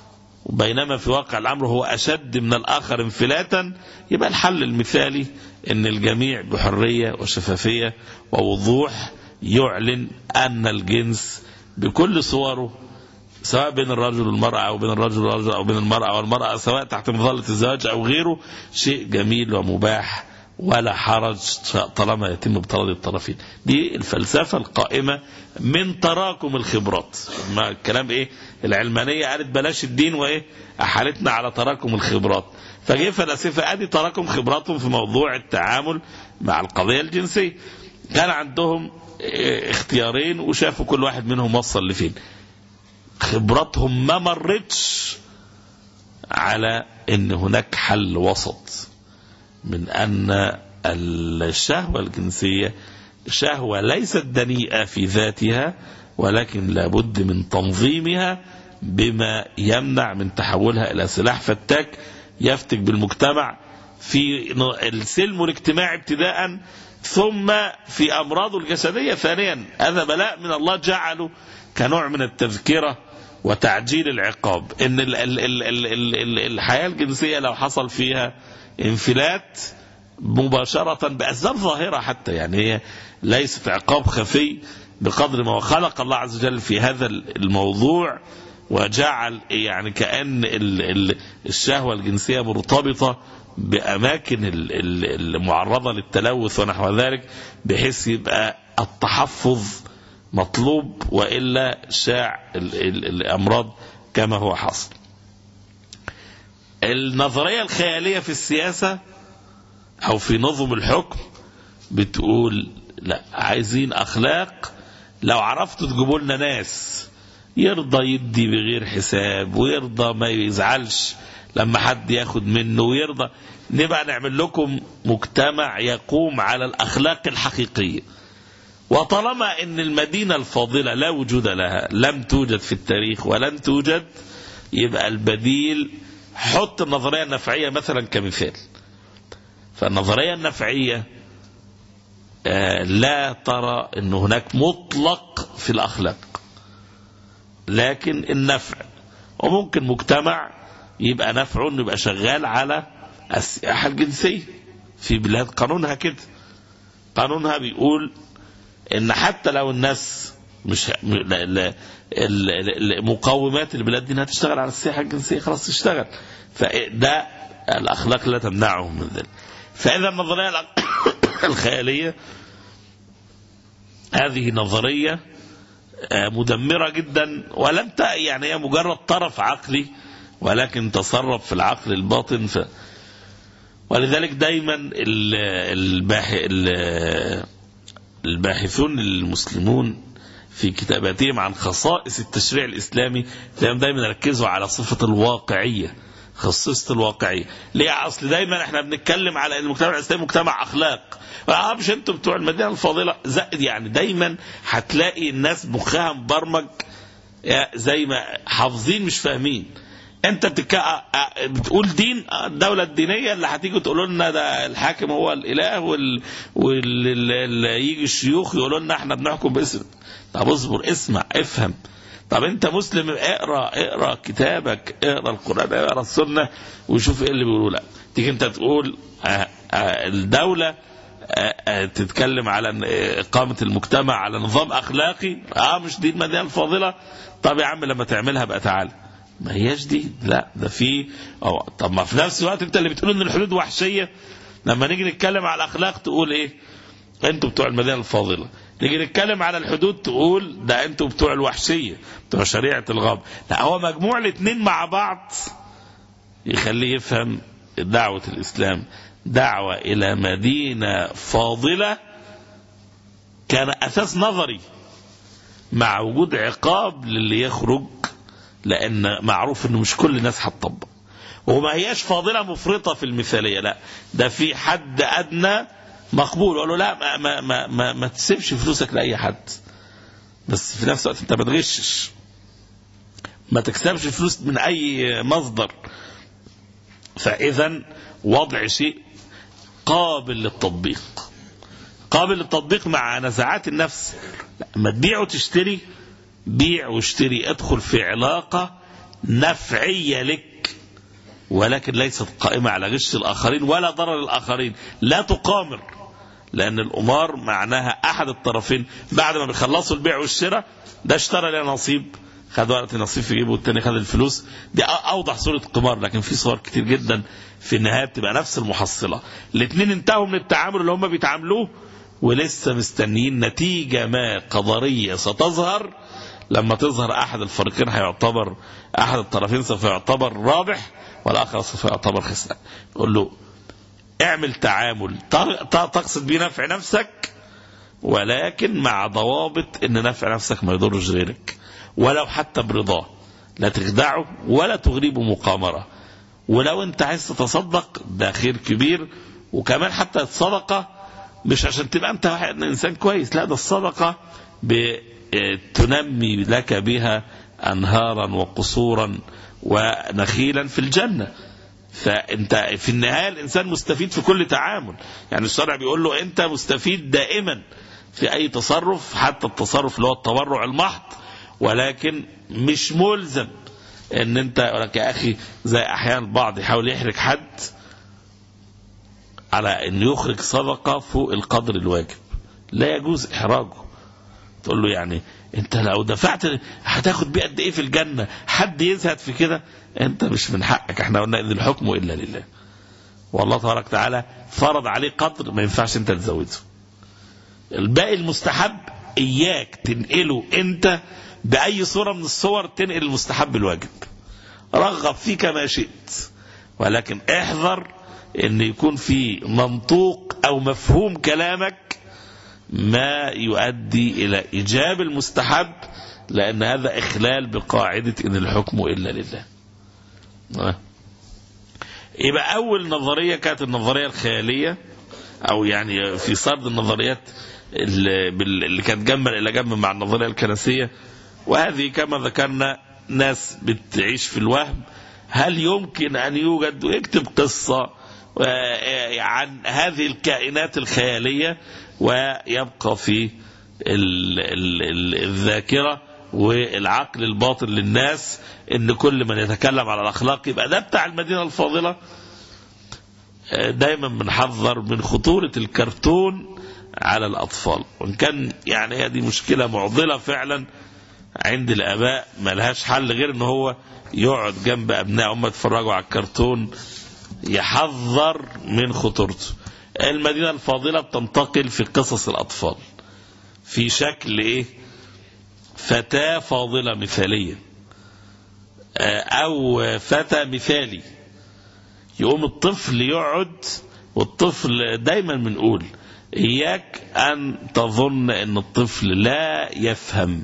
بينما في واقع الأمر هو أشد من الآخر انفلاتا يبقى الحل المثالي أن الجميع بحرية وشفافية ووضوح يعلن أن الجنس بكل صوره سواء بين الرجل والمرأة أو بين الرجل والرجل أو بين المرأة والمرأة سواء تحت مظلة الزواج أو غيره شيء جميل ومباح ولا حرج طالما يتم بتراضي الطرفين دي الفلسفة القائمة من تراكم الخبرات ما الكلام ايه العلمانية قالت بلاش الدين وايه احالتنا على تراكم الخبرات فجه فلاسفة ادي تراكم خبراتهم في موضوع التعامل مع القضية الجنسية كان عندهم اه اختيارين وشافوا كل واحد منهم وصل لفين خبراتهم ما مرتش على ان هناك حل وسط من أن الشهوة الجنسية شهوة ليست دنيئة في ذاتها ولكن لابد من تنظيمها بما يمنع من تحولها إلى سلاح فتاك يفتك بالمجتمع في السلم الاجتماعي ابتداء ثم في أمراضه الجسدية ثانيا هذا بلاء من الله جعله كنوع من التذكرة وتعجيل العقاب ان ال ال ال ال ال الحياة الجنسية لو حصل فيها انفلات مباشرة بأسباب ظاهرة حتى يعني هي ليست عقاب خفي بقدر ما خلق الله عز وجل في هذا الموضوع وجعل يعني كأن الشهوة الجنسية مرتبطة بأماكن المعرضة للتلوث ونحو ذلك بحيث يبقى التحفظ مطلوب وإلا شاع الأمراض كما هو حاصل النظرية الخيالية في السياسة أو في نظم الحكم بتقول لا عايزين أخلاق لو عرفتوا تجيبوا لنا ناس يرضى يدي بغير حساب ويرضى ما يزعلش لما حد ياخد منه ويرضى نبقى نعمل لكم مجتمع يقوم على الأخلاق الحقيقية وطالما ان المدينة الفاضلة لا وجود لها لم توجد في التاريخ ولن توجد يبقى البديل حط النظرية النفعية مثلا كمثال فالنظرية النفعية لا ترى ان هناك مطلق في الاخلاق لكن النفع وممكن مجتمع يبقى نفعه انه يبقى شغال على السياحة الجنسية في بلاد قانونها كده قانونها بيقول ان حتى لو الناس مش لا لا مقومات البلاد دي انها تشتغل على السياحه الجنسيه خلاص تشتغل فده الاخلاق لا تمنعهم من ذلك فاذا النظريه الخياليه هذه نظريه مدمره جدا ولم يعني هي مجرد طرف عقلي ولكن تصرف في العقل الباطن ف ولذلك دايما الباح الباحثون المسلمون في كتاباتهم عن خصائص التشريع الإسلامي دايما دايما يركزوا على صفة الواقعية خصيصة الواقعية ليه أصل دايما احنا بنتكلم على المجتمع الإسلامي مجتمع أخلاق اه مش انتوا بتوع المدينة الفاضلة زائد يعني دايما هتلاقي الناس مخها مبرمج زي ما حافظين مش فاهمين انت بتك... بتقول دين الدولة الدينية اللي هتيجوا تقولوا لنا ده الحاكم هو الاله وال... وال... يجي الشيوخ يقولوا لنا احنا بنحكم باسم طب اصبر اسمع افهم طب انت مسلم اقرا اقرا كتابك اقرا القران اقرا السنه وشوف ايه اللي بيقولوا لك تيجي انت تقول اه اه الدوله اه تتكلم على اقامه المجتمع على نظام اخلاقي اه مش دي المدينه الفاضله طب يا عم لما تعملها بقى تعالى ما هياش دي لا ده في أو طب ما في نفس الوقت انت اللي بتقول ان الحدود وحشيه لما نيجي نتكلم على الاخلاق تقول ايه انتوا بتوع المدينه الفاضله نيجي نتكلم على الحدود تقول ده انتوا بتوع الوحشيه بتوع شريعه الغاب لا هو مجموع الاثنين مع بعض يخليه يفهم دعوه الاسلام دعوه الى مدينه فاضله كان اساس نظري مع وجود عقاب للي يخرج لان معروف انه مش كل الناس هتطبق وما هياش فاضله مفرطه في المثاليه لا ده في حد ادنى مقبول قالوا لا ما ما ما ما, ما تسيبش فلوسك لاي حد بس في نفس الوقت انت ما تغشش ما تكسبش فلوس من اي مصدر فاذا وضع شيء قابل للتطبيق قابل للتطبيق مع نزعات النفس لما تبيع وتشتري بيع واشتري ادخل في علاقة نفعية لك ولكن ليست قائمة على غش الآخرين ولا ضرر الآخرين لا تقامر لأن الأمار معناها أحد الطرفين بعد ما بيخلصوا البيع والشراء ده اشترى لي نصيب خد وقت نصيب في جيبه والتاني خد الفلوس دي أوضح صورة قمار لكن في صور كتير جدا في النهاية بتبقى نفس المحصلة الاثنين انتهوا من التعامل اللي هم بيتعاملوه ولسه مستنيين نتيجة ما قدرية ستظهر لما تظهر أحد الفريقين هيعتبر أحد الطرفين سوف يعتبر رابح والآخر سوف يعتبر خسران يقول له اعمل تعامل تقصد بيه نفع نفسك ولكن مع ضوابط ان نفع نفسك ما يضرش غيرك ولو حتى برضاه لا تخدعه ولا تغريبه مقامرة ولو انت عايز تتصدق ده خير كبير وكمان حتى الصدقة مش عشان تبقى انت واحد انسان كويس لا ده الصدقة تنمي لك بها انهارا وقصورا ونخيلا في الجنة فانت في النهايه الانسان مستفيد في كل تعامل يعني الشرع بيقول له انت مستفيد دائما في اي تصرف حتى التصرف اللي هو التبرع المحض ولكن مش ملزم ان انت لك يا اخي زي احيانا البعض يحاول يحرج حد على ان يخرج صدقه فوق القدر الواجب لا يجوز احراجه تقول له يعني انت لو دفعت هتاخد بيه قد ايه في الجنه حد يزهد في كده انت مش من حقك احنا قلنا ان الحكم الا لله والله تبارك وتعالى فرض عليه قدر ما ينفعش انت تزوده الباقي المستحب اياك تنقله انت باي صوره من الصور تنقل المستحب الواجب رغب فيه كما شئت ولكن احذر ان يكون في منطوق او مفهوم كلامك ما يؤدي الى ايجاب المستحب لان هذا اخلال بقاعده ان الحكم الا لله يبقى اول نظريه كانت النظريه الخياليه او يعني في سرد النظريات اللي, اللي كانت جنبا الى جنب مع النظريه الكنسيه وهذه كما ذكرنا ناس بتعيش في الوهم هل يمكن ان يوجد ويكتب قصه عن هذه الكائنات الخياليه ويبقى في الذاكره والعقل الباطن للناس ان كل من يتكلم على الاخلاق يبقى ده بتاع المدينه الفاضله دايما بنحذر من خطوره الكرتون على الاطفال وان كان يعني هي دي مشكله معضله فعلا عند الاباء ملهاش حل غير ان هو يقعد جنب ابنائهم يتفرجوا على الكرتون يحذر من خطورته المدينه الفاضله بتنتقل في قصص الاطفال في شكل ايه فتاة فاضلة مثالية أو فتى مثالي يقوم الطفل يقعد والطفل دايما بنقول إياك أن تظن أن الطفل لا يفهم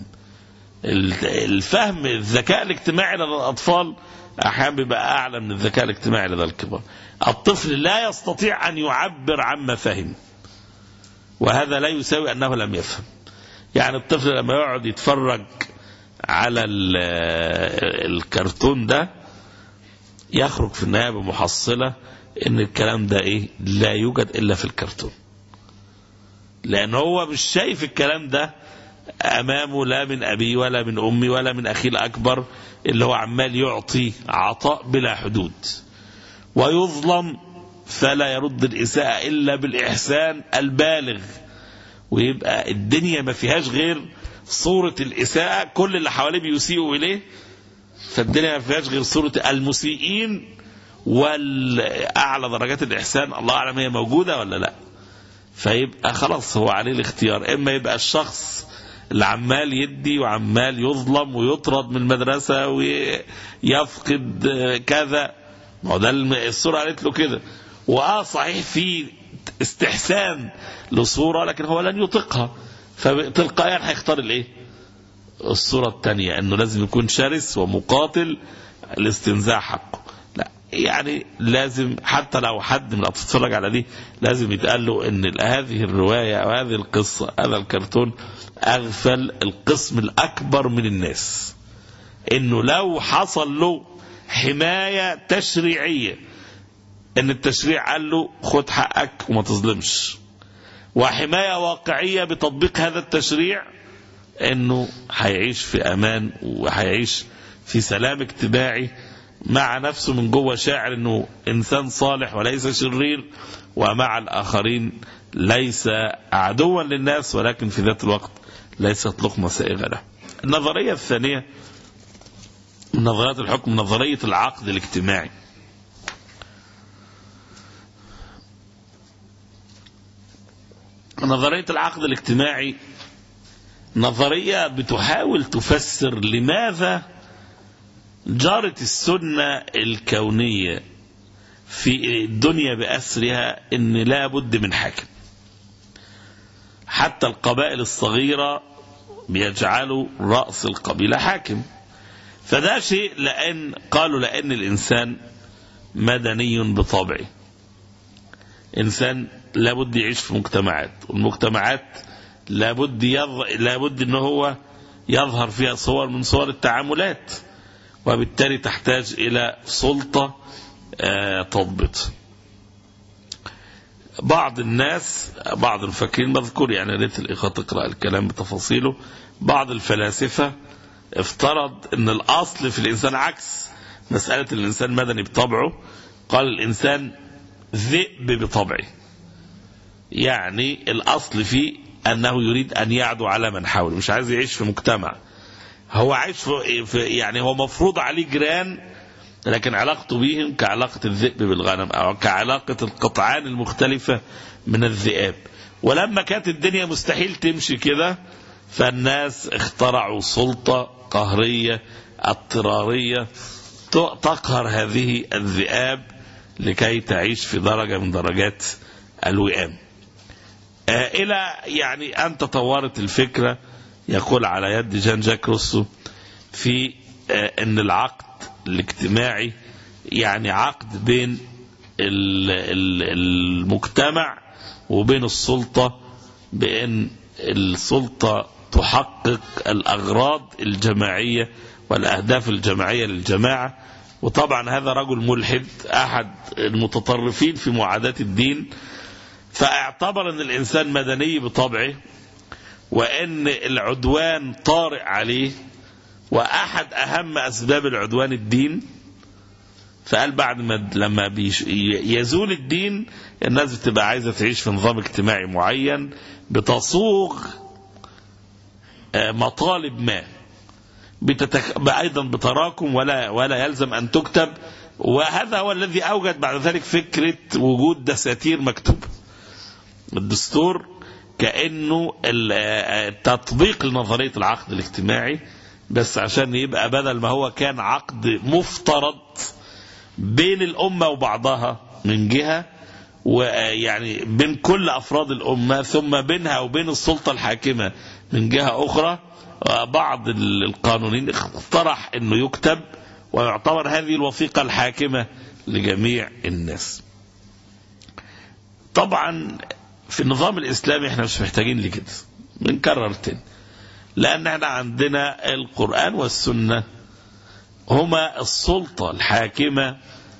الفهم الذكاء الاجتماعي لدى الأطفال أحيانا بيبقى أعلى من الذكاء الاجتماعي لدى الكبار الطفل لا يستطيع أن يعبر عما فهم وهذا لا يساوي أنه لم يفهم يعني الطفل لما يقعد يتفرج على الكرتون ده يخرج في النهايه بمحصله ان الكلام ده ايه لا يوجد الا في الكرتون لان هو مش شايف الكلام ده امامه لا من ابي ولا من امي ولا من اخيه الاكبر اللي هو عمال يعطي عطاء بلا حدود ويظلم فلا يرد الاساءه الا بالاحسان البالغ ويبقى الدنيا ما فيهاش غير صورة الإساءة كل اللي حواليه بيسيئوا إليه فالدنيا ما فيهاش غير صورة المسيئين والأعلى درجات الإحسان الله أعلم هي موجودة ولا لا فيبقى خلاص هو عليه الاختيار إما يبقى الشخص اللي عمال يدي وعمال يظلم ويطرد من المدرسة ويفقد كذا ما هو ده الصورة قالت له كده وآه صحيح في استحسان لصورة لكن هو لن يطيقها فتلقائيا هيختار الايه الصورة الثانية انه لازم يكون شرس ومقاتل لاستنزاع حقه لا يعني لازم حتى لو حد من الاطفال تتفرج على دي لازم يتقال له ان هذه الرواية او هذه القصة هذا الكرتون اغفل القسم الاكبر من الناس انه لو حصل له حماية تشريعية ان التشريع قال له خد حقك وما تظلمش وحماية واقعية بتطبيق هذا التشريع انه هيعيش في امان وهيعيش في سلام اجتماعي مع نفسه من جوه شاعر انه انسان صالح وليس شرير ومع الاخرين ليس عدوا للناس ولكن في ذات الوقت ليست لقمه سائغه له. النظريه الثانيه من نظريات الحكم نظريه العقد الاجتماعي. نظريه العقد الاجتماعي نظريه بتحاول تفسر لماذا جرت السنة الكونية في الدنيا بأسرها إن لا بد من حاكم حتى القبائل الصغيرة بيجعلوا رأس القبيلة حاكم فده شيء لأن قالوا لأن الإنسان مدني بطبعه إنسان لابد يعيش في مجتمعات والمجتمعات لابد يظ... لابد إن هو يظهر فيها صور من صور التعاملات وبالتالي تحتاج إلى سلطة تضبط بعض الناس بعض المفكرين مذكور يعني ريت الإخوة تقرأ الكلام بتفاصيله بعض الفلاسفة افترض ان الأصل في الإنسان عكس مسألة الإنسان مدني بطبعه قال الإنسان ذئب بطبعه يعني الأصل فيه أنه يريد أن يعدو على من حوله مش عايز يعيش في مجتمع هو عايش في يعني هو مفروض عليه جيران لكن علاقته بهم كعلاقة الذئب بالغنم أو كعلاقة القطعان المختلفة من الذئاب ولما كانت الدنيا مستحيل تمشي كده فالناس اخترعوا سلطة قهرية اضطرارية تقهر هذه الذئاب لكي تعيش في درجة من درجات الوئام آه إلى يعني أن تطورت الفكرة يقول على يد جان جاك روسو في ان العقد الاجتماعي يعني عقد بين المجتمع وبين السلطة بان السلطة تحقق الاغراض الجماعية والاهداف الجماعية للجماعة وطبعا هذا رجل ملحد احد المتطرفين في معاداة الدين فاعتبر ان الانسان مدني بطبعه وان العدوان طارئ عليه واحد اهم اسباب العدوان الدين فقال بعد ما لما بيش يزول الدين الناس بتبقى عايزه تعيش في نظام اجتماعي معين بتصوغ مطالب ما بتتك... ايضا بتراكم ولا ولا يلزم ان تكتب وهذا هو الذي اوجد بعد ذلك فكره وجود دساتير مكتوبه الدستور كانه تطبيق لنظريه العقد الاجتماعي بس عشان يبقى بدل ما هو كان عقد مفترض بين الامه وبعضها من جهه ويعني بين كل افراد الامه ثم بينها وبين السلطه الحاكمه من جهه اخرى بعض القانونيين اقترح انه يكتب ويعتبر هذه الوثيقه الحاكمه لجميع الناس. طبعا في النظام الاسلامي احنا مش محتاجين لكده بنكرر تاني لان احنا عندنا القران والسنه هما السلطه الحاكمه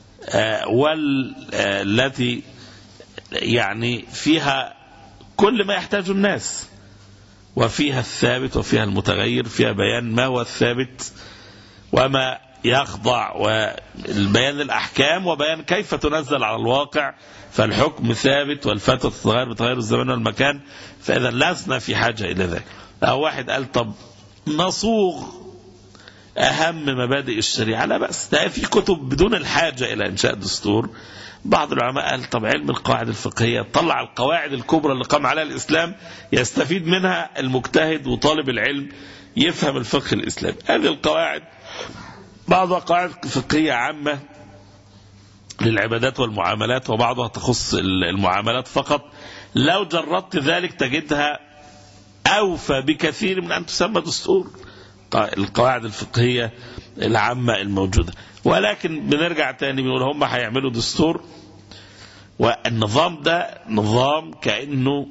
والتي يعني فيها كل ما يحتاجه الناس وفيها الثابت وفيها المتغير فيها بيان ما هو الثابت وما يخضع والبيان الأحكام وبيان كيف تنزل على الواقع فالحكم ثابت والفتوى تتغير بتغير الزمان والمكان فإذا لسنا في حاجة إلى ذلك أو واحد قال طب نصوغ أهم مبادئ الشريعة لا بأس ده في كتب بدون الحاجة إلى إنشاء دستور بعض العلماء قال طب علم القواعد الفقهية طلع القواعد الكبرى اللي قام عليها الإسلام يستفيد منها المجتهد وطالب العلم يفهم الفقه الإسلامي هذه القواعد بعضها قواعد فقهية عامة للعبادات والمعاملات وبعضها تخص المعاملات فقط لو جردت ذلك تجدها أوفى بكثير من أن تسمى دستور القواعد الفقهية العامة الموجودة ولكن بنرجع تاني بنقول هم هيعملوا دستور والنظام ده نظام كأنه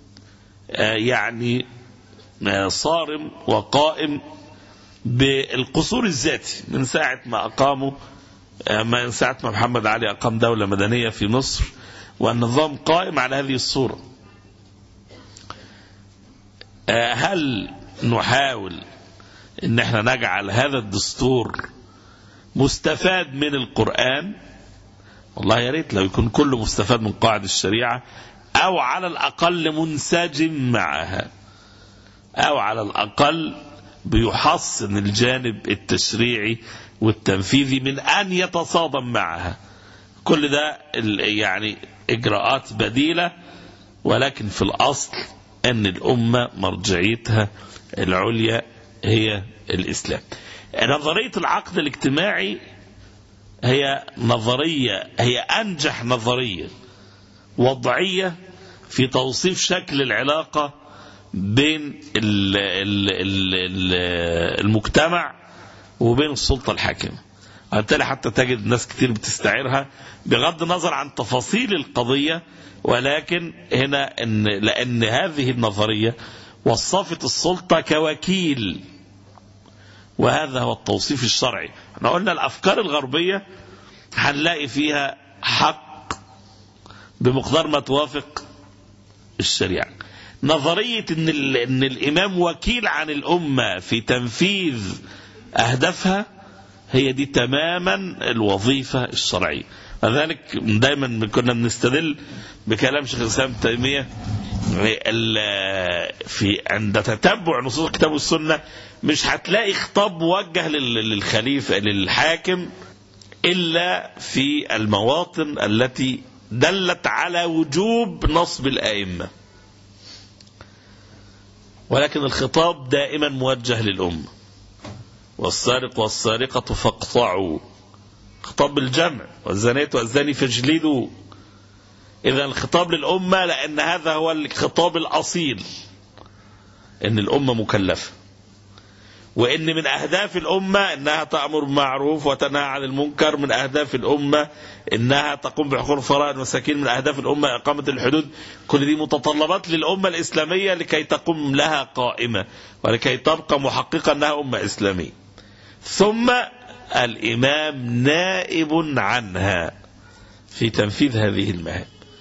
يعني صارم وقائم بالقصور الذاتي من ساعة ما أقاموا من ساعة ما محمد علي أقام دولة مدنية في مصر والنظام قائم على هذه الصورة هل نحاول ان احنا نجعل هذا الدستور مستفاد من القرآن والله يا ريت لو يكون كله مستفاد من قواعد الشريعة او على الاقل منسجم معها او على الاقل بيحصن الجانب التشريعي والتنفيذي من ان يتصادم معها كل ده يعني اجراءات بديله ولكن في الاصل ان الامه مرجعيتها العليا هي الاسلام. نظريه العقد الاجتماعي هي نظريه هي انجح نظريه وضعيه في توصيف شكل العلاقه بين ال ال ال ال المجتمع وبين السلطه الحاكمه. وبالتالي حتى تجد ناس كتير بتستعيرها بغض النظر عن تفاصيل القضيه ولكن هنا ان لان هذه النظريه وصفت السلطه كوكيل وهذا هو التوصيف الشرعي احنا قلنا الافكار الغربيه هنلاقي فيها حق بمقدار ما توافق الشريعه نظريه ان ان الامام وكيل عن الامه في تنفيذ اهدافها هي دي تماما الوظيفه الشرعيه لذلك دايما كنا بنستدل بكلام شيخ الاسلام ابن تيميه في عند تتبع نصوص الكتاب والسنه مش هتلاقي خطاب موجه للخليفه للحاكم الا في المواطن التي دلت على وجوب نصب الائمه ولكن الخطاب دائما موجه للامه والسارق والسارقه فاقطعوا خطاب بالجمع والزانية والزاني فاجلدوا إذا الخطاب للأمة لأن هذا هو الخطاب الأصيل إن الأمة مكلفة وإن من أهداف الأمة إنها تأمر بالمعروف وتنهى عن المنكر من أهداف الأمة إنها تقوم بحقوق الفقراء والمساكين من أهداف الأمة إقامة الحدود كل دي متطلبات للأمة الإسلامية لكي تقوم لها قائمة ولكي تبقى محققة أنها أمة إسلامية ثم الإمام نائب عنها في تنفيذ هذه المهام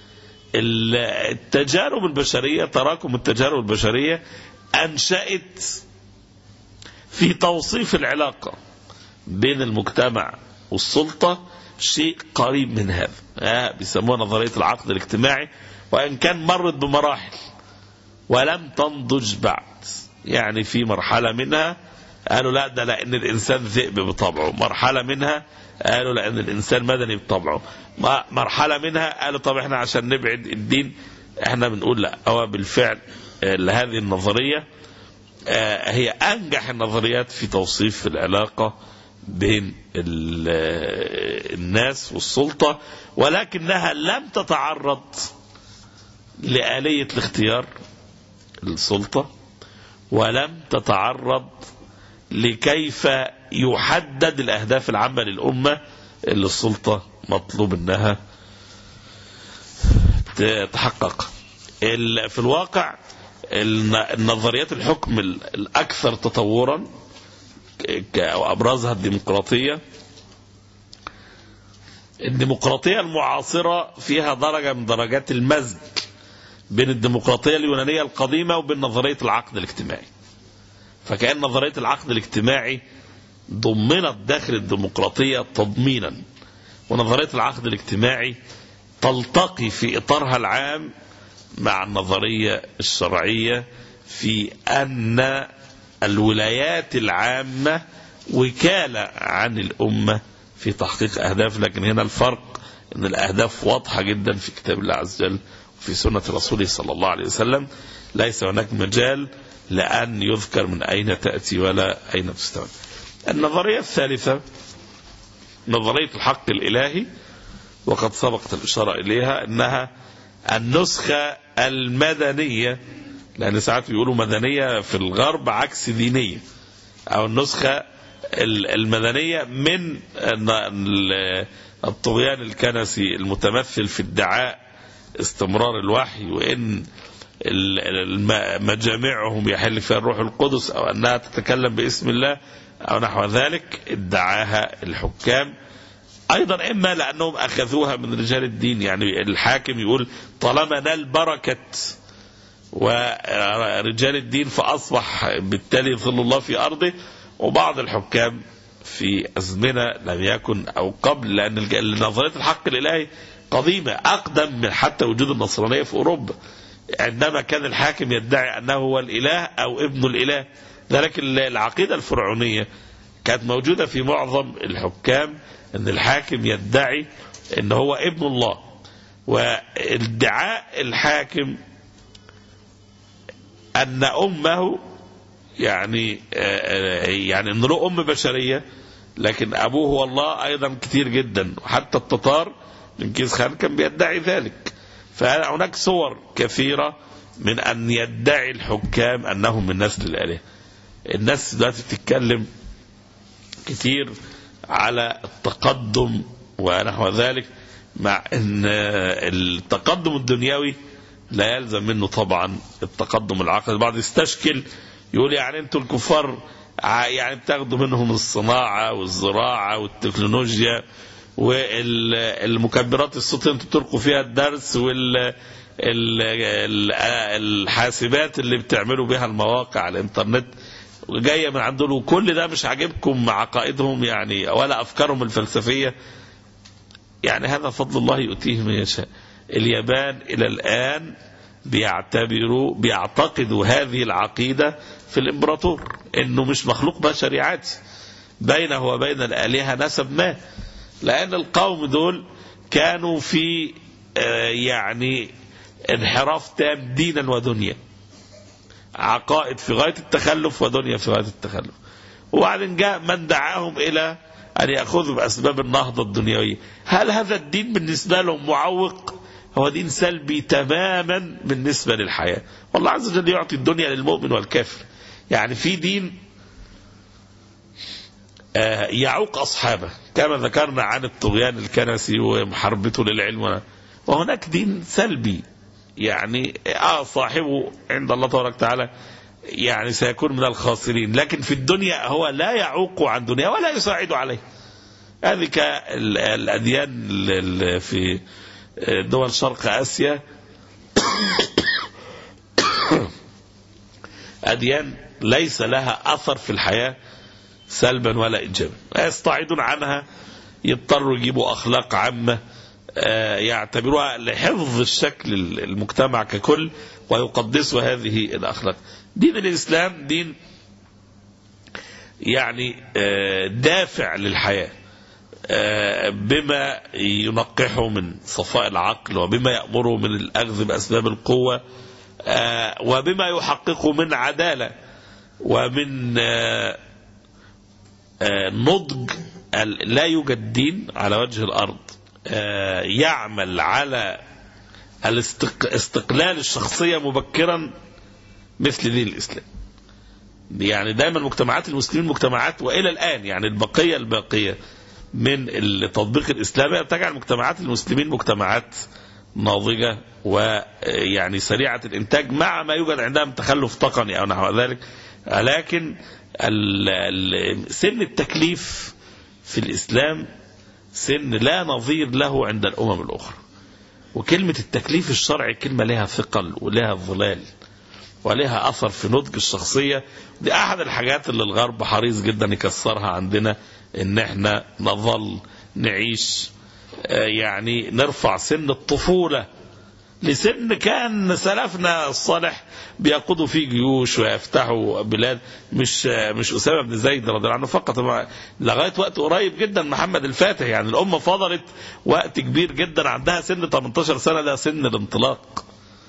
التجارب البشرية تراكم التجارب البشرية أنشأت في توصيف العلاقة بين المجتمع والسلطة شيء قريب من هذا آه بيسموها نظرية العقد الاجتماعي وإن كان مرت بمراحل ولم تنضج بعد يعني في مرحلة منها قالوا لا ده لأن الإنسان ذئب بطبعه مرحلة منها قالوا لأن الإنسان مدني بطبعه مرحلة منها قالوا طب احنا عشان نبعد الدين احنا بنقول لا هو بالفعل لهذه النظرية هي أنجح النظريات في توصيف العلاقة بين الناس والسلطة ولكنها لم تتعرض لآلية الاختيار السلطة ولم تتعرض لكيف يحدد الأهداف العامة للأمة اللي السلطة مطلوب أنها تحقق في الواقع النظريات الحكم الأكثر تطورا أو أبرزها الديمقراطية الديمقراطية المعاصرة فيها درجة من درجات المزج بين الديمقراطية اليونانية القديمة وبين نظرية العقد الاجتماعي فكأن نظرية العقد الاجتماعي ضمنت داخل الديمقراطية تضمينا ونظرية العقد الاجتماعي تلتقي في إطارها العام مع النظرية الشرعية في أن الولايات العامة وكالة عن الأمة في تحقيق أهداف لكن هنا الفرق أن الأهداف واضحة جدا في كتاب الله عز وجل وفي سنة رسوله صلى الله عليه وسلم ليس هناك مجال لأن يذكر من أين تأتي ولا أين تستوى النظرية الثالثة نظرية الحق الإلهي وقد سبقت الإشارة إليها أنها النسخة المدنية لأن ساعات بيقولوا مدنية في الغرب عكس دينية أو النسخة المدنية من الطغيان الكنسي المتمثل في ادعاء استمرار الوحي وإن مجامعهم يحل فيها الروح القدس أو أنها تتكلم باسم الله أو نحو ذلك ادعاها الحكام أيضا إما لأنهم أخذوها من رجال الدين يعني الحاكم يقول طالما نال بركة ورجال الدين فأصبح بالتالي ظل الله في أرضه وبعض الحكام في أزمنة لم يكن أو قبل لأن الج- نظرية الحق الإلهي قديمة أقدم من حتى وجود النصرانية في أوروبا عندما كان الحاكم يدعي أنه هو الإله أو ابن الإله ذلك ال- العقيدة الفرعونية كانت موجودة في معظم الحكام أن الحاكم يدعي أن هو ابن الله وادعاء الحاكم أن أمه يعني آه، آه، يعني أن له أم بشرية لكن أبوه هو الله أيضا كتير جدا وحتى التتار جنكيز خان كان بيدعي ذلك فهناك صور كثيرة من أن يدعي الحكام أنهم من نسل الآلهة الناس دلوقتي بتتكلم كتير على التقدم ونحو ذلك مع ان التقدم الدنيوي لا يلزم منه طبعا التقدم العقلي البعض يستشكل يقول يعني انتوا الكفار ع- يعني بتاخدوا منهم الصناعة والزراعة والتكنولوجيا والمكبرات الصوت اللي انتوا بتلقوا فيها الدرس وال ال- ال- الحاسبات اللي بتعملوا بها المواقع على الانترنت جايه من عندهم وكل ده مش عاجبكم عقائدهم يعني ولا افكارهم الفلسفيه يعني هذا فضل الله يؤتيه من يشاء اليابان الى الان بيعتبروا بيعتقدوا هذه العقيده في الامبراطور انه مش مخلوق بشري عادي بينه وبين الالهه نسب ما لان القوم دول كانوا في آه، يعني انحراف تام دينا ودنيا عقائد في غاية التخلف ودنيا في غاية التخلف وبعدين جاء من دعاهم إلى أن يأخذوا بأسباب النهضة الدنيوية هل هذا الدين بالنسبة لهم معوق هو دين سلبي تماما بالنسبة للحياة والله عز وجل يعطي الدنيا للمؤمن والكافر يعني في دين آه، يعوق أصحابه كما ذكرنا عن الطغيان الكنسي ومحاربته للعلم وهناك دين سلبي يعني اه صاحبه عند الله تبارك وتعالى يعني سيكون من الخاسرين لكن في الدنيا هو لا يعوق عن دنيا ولا يساعد عليه هذه كالأديان ال- ال- في دول شرق آسيا أديان ليس لها أثر في الحياة سلبا ولا إيجابا يستعيدون عنها يضطروا يجيبوا أخلاق عامة آه، يعتبروها لحفظ الشكل المجتمع ككل ويقدسوا هذه الأخلاق دين الإسلام دين يعني آه، دافع للحياة آه، بما ينقحه من صفاء العقل وبما يأمره من الأخذ بأسباب القوة آه، وبما يحققه من عدالة ومن آه، آه، نضج ال- لا يوجد دين على وجه الأرض آه، يعمل على الاستق- استقلال الشخصية مبكرا مثل دين الإسلام يعني دايما مجتمعات المسلمين مجتمعات وإلى الآن يعني البقية الباقية من التطبيق الإسلامي تجعل مجتمعات المسلمين مجتمعات ناضجة ويعني سريعة الإنتاج مع ما يوجد عندهم تخلف تقني أو نحو ذلك لكن ال- ال- سن التكليف في الإسلام سن لا نظير له عند الأمم الأخرى وكلمة التكليف الشرعي كلمة لها ثقل ولها ظلال ولها أثر في نضج الشخصية دي أحد الحاجات اللي الغرب حريص جدا يكسرها عندنا إن إحنا نظل نعيش آه، يعني نرفع سن الطفولة لسن كان سلفنا الصالح بيقودوا فيه جيوش ويفتحوا بلاد مش مش اسامه بن زيد رضي الله عنه فقط هو لغايه وقت قريب جدا محمد الفاتح يعني الامه فضلت وقت كبير جدا عندها سن 18 سنه ده سن الانطلاق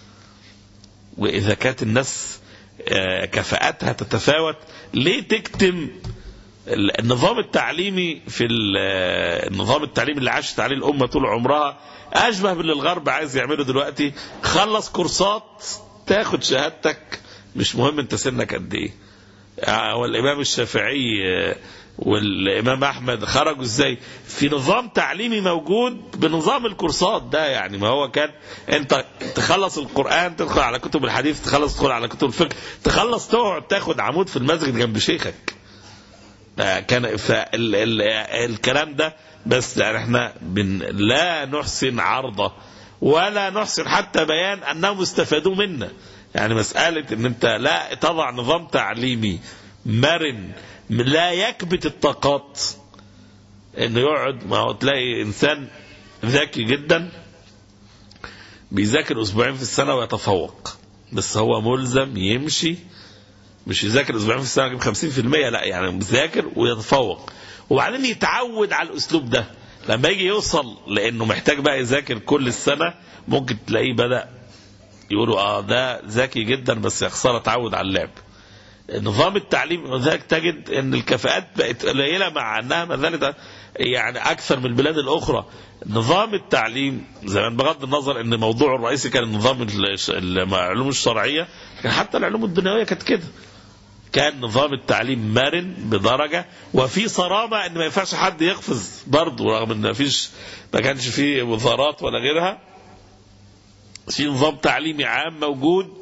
واذا كانت الناس آه، كفاءتها تتفاوت ليه تكتم ال- النظام التعليمي في ال- النظام التعليمي اللي عاشت عليه الامه طول عمرها اشبه باللي الغرب عايز يعمله دلوقتي خلص كورسات تاخد شهادتك مش مهم انت سنك قد ايه آه، والامام الشافعي آه، والامام احمد خرجوا ازاي في نظام تعليمي موجود بنظام الكورسات ده يعني ما هو كان انت تخلص القران تدخل على كتب الحديث تخلص تدخل على كتب الفقه تخلص تقعد تاخد عمود في المسجد جنب شيخك آه، كان فال ال الكلام ده بس يعني احنا بن لا نحسن عرضه ولا نحسن حتى بيان انهم استفادوا منا يعني مساله ان انت لا تضع نظام تعليمي مرن لا يكبت الطاقات انه يقعد ما هو تلاقي انسان ذكي جدا بيذاكر اسبوعين في السنه ويتفوق بس هو ملزم يمشي مش يذاكر اسبوعين في السنه يجيب 50% لا يعني بيذاكر ويتفوق وبعدين يتعود على الاسلوب ده لما يجي يوصل لانه محتاج بقى يذاكر كل السنه ممكن تلاقيه بدا يقولوا اه ده ذكي جدا بس يا خساره اتعود على اللعب نظام التعليم ذلك تجد ان الكفاءات بقت قليله مع انها ما زالت يعني اكثر من البلاد الاخرى نظام التعليم زمان بغض النظر ان موضوعه الرئيسي كان النظام الش- العلوم الشرعيه لكن حتى العلوم الدنيويه كانت كده كان نظام التعليم مرن بدرجه وفي صرامه ان ما ينفعش حد يقفز برضه رغم ان ما فيش ما كانش فيه وزارات ولا غيرها في نظام تعليمي عام موجود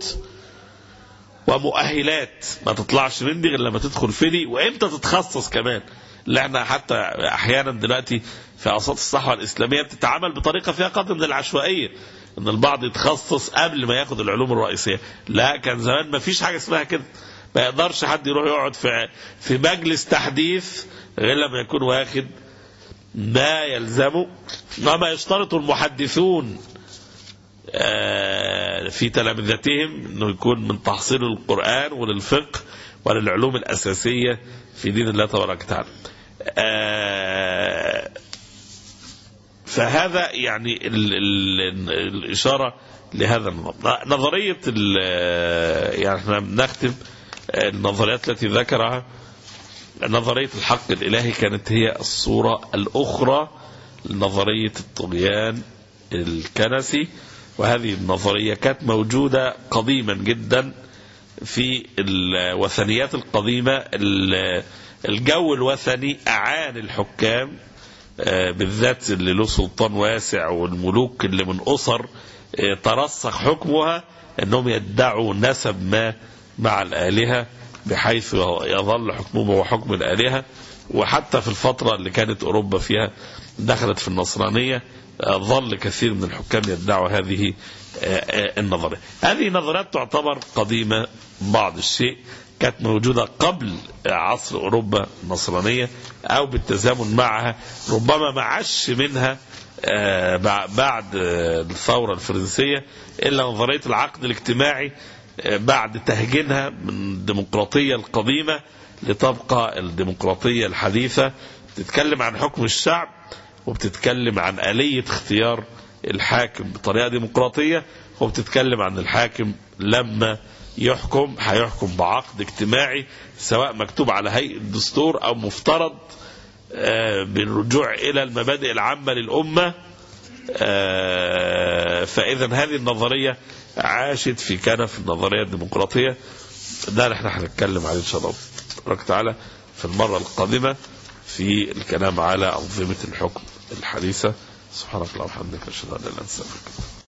ومؤهلات ما تطلعش مني غير لما تدخل فيني وامتى تتخصص كمان اللي احنا حتى احيانا دلوقتي في اوساط الصحوه الاسلاميه بتتعامل بطريقه فيها قدر من العشوائيه ان البعض يتخصص قبل ما ياخد العلوم الرئيسيه لا كان زمان ما فيش حاجه اسمها كده ما يقدرش حد يروح يقعد في في مجلس تحديث غير لما يكون واخد ما يلزمه وما يشترط المحدثون آه، في تلامذتهم انه يكون من تحصيل القران وللفقه وللعلوم الاساسيه في دين الله تبارك وتعالى. آه، فهذا يعني ال ال الاشاره لهذا النظام. نظريه ال- يعني احنا بنختم النظريات التي ذكرها نظريه الحق الالهي كانت هي الصوره الاخرى لنظريه الطغيان الكنسي وهذه النظريه كانت موجوده قديما جدا في الوثنيات القديمه ال- الجو الوثني اعان الحكام آه، بالذات اللي له سلطان واسع والملوك اللي من اسر آه، ترسخ حكمها انهم يدعوا نسب ما مع الالهه بحيث يظل حكمهم هو حكم الالهه وحتى في الفتره اللي كانت اوروبا فيها دخلت في النصرانيه آه، ظل كثير من الحكام يدعوا هذه آه، آه، النظريه. هذه نظريات تعتبر قديمه بعض الشيء كانت موجودة قبل عصر أوروبا النصرانية أو بالتزامن معها ربما ما عش منها آه، بع- بعد آه، الثورة الفرنسية إلا نظرية العقد الاجتماعي آه، بعد تهجينها من الديمقراطية القديمة لتبقى الديمقراطية الحديثة تتكلم عن حكم الشعب وبتتكلم عن آلية اختيار الحاكم بطريقة ديمقراطية وبتتكلم عن الحاكم لما يحكم هيحكم بعقد اجتماعي سواء مكتوب على هيئة دستور أو مفترض آه، بالرجوع إلى المبادئ العامة للأمة آه، فإذا هذه النظرية عاشت في كنف النظرية الديمقراطية ده اللي احنا هنتكلم عليه إن شاء الله تبارك وتعالى في المرة القادمة في الكلام على أنظمة الحكم الحديثة سبحانك اللهم وبحمدك أشهد أن لا إله إلا أنت أستغفرك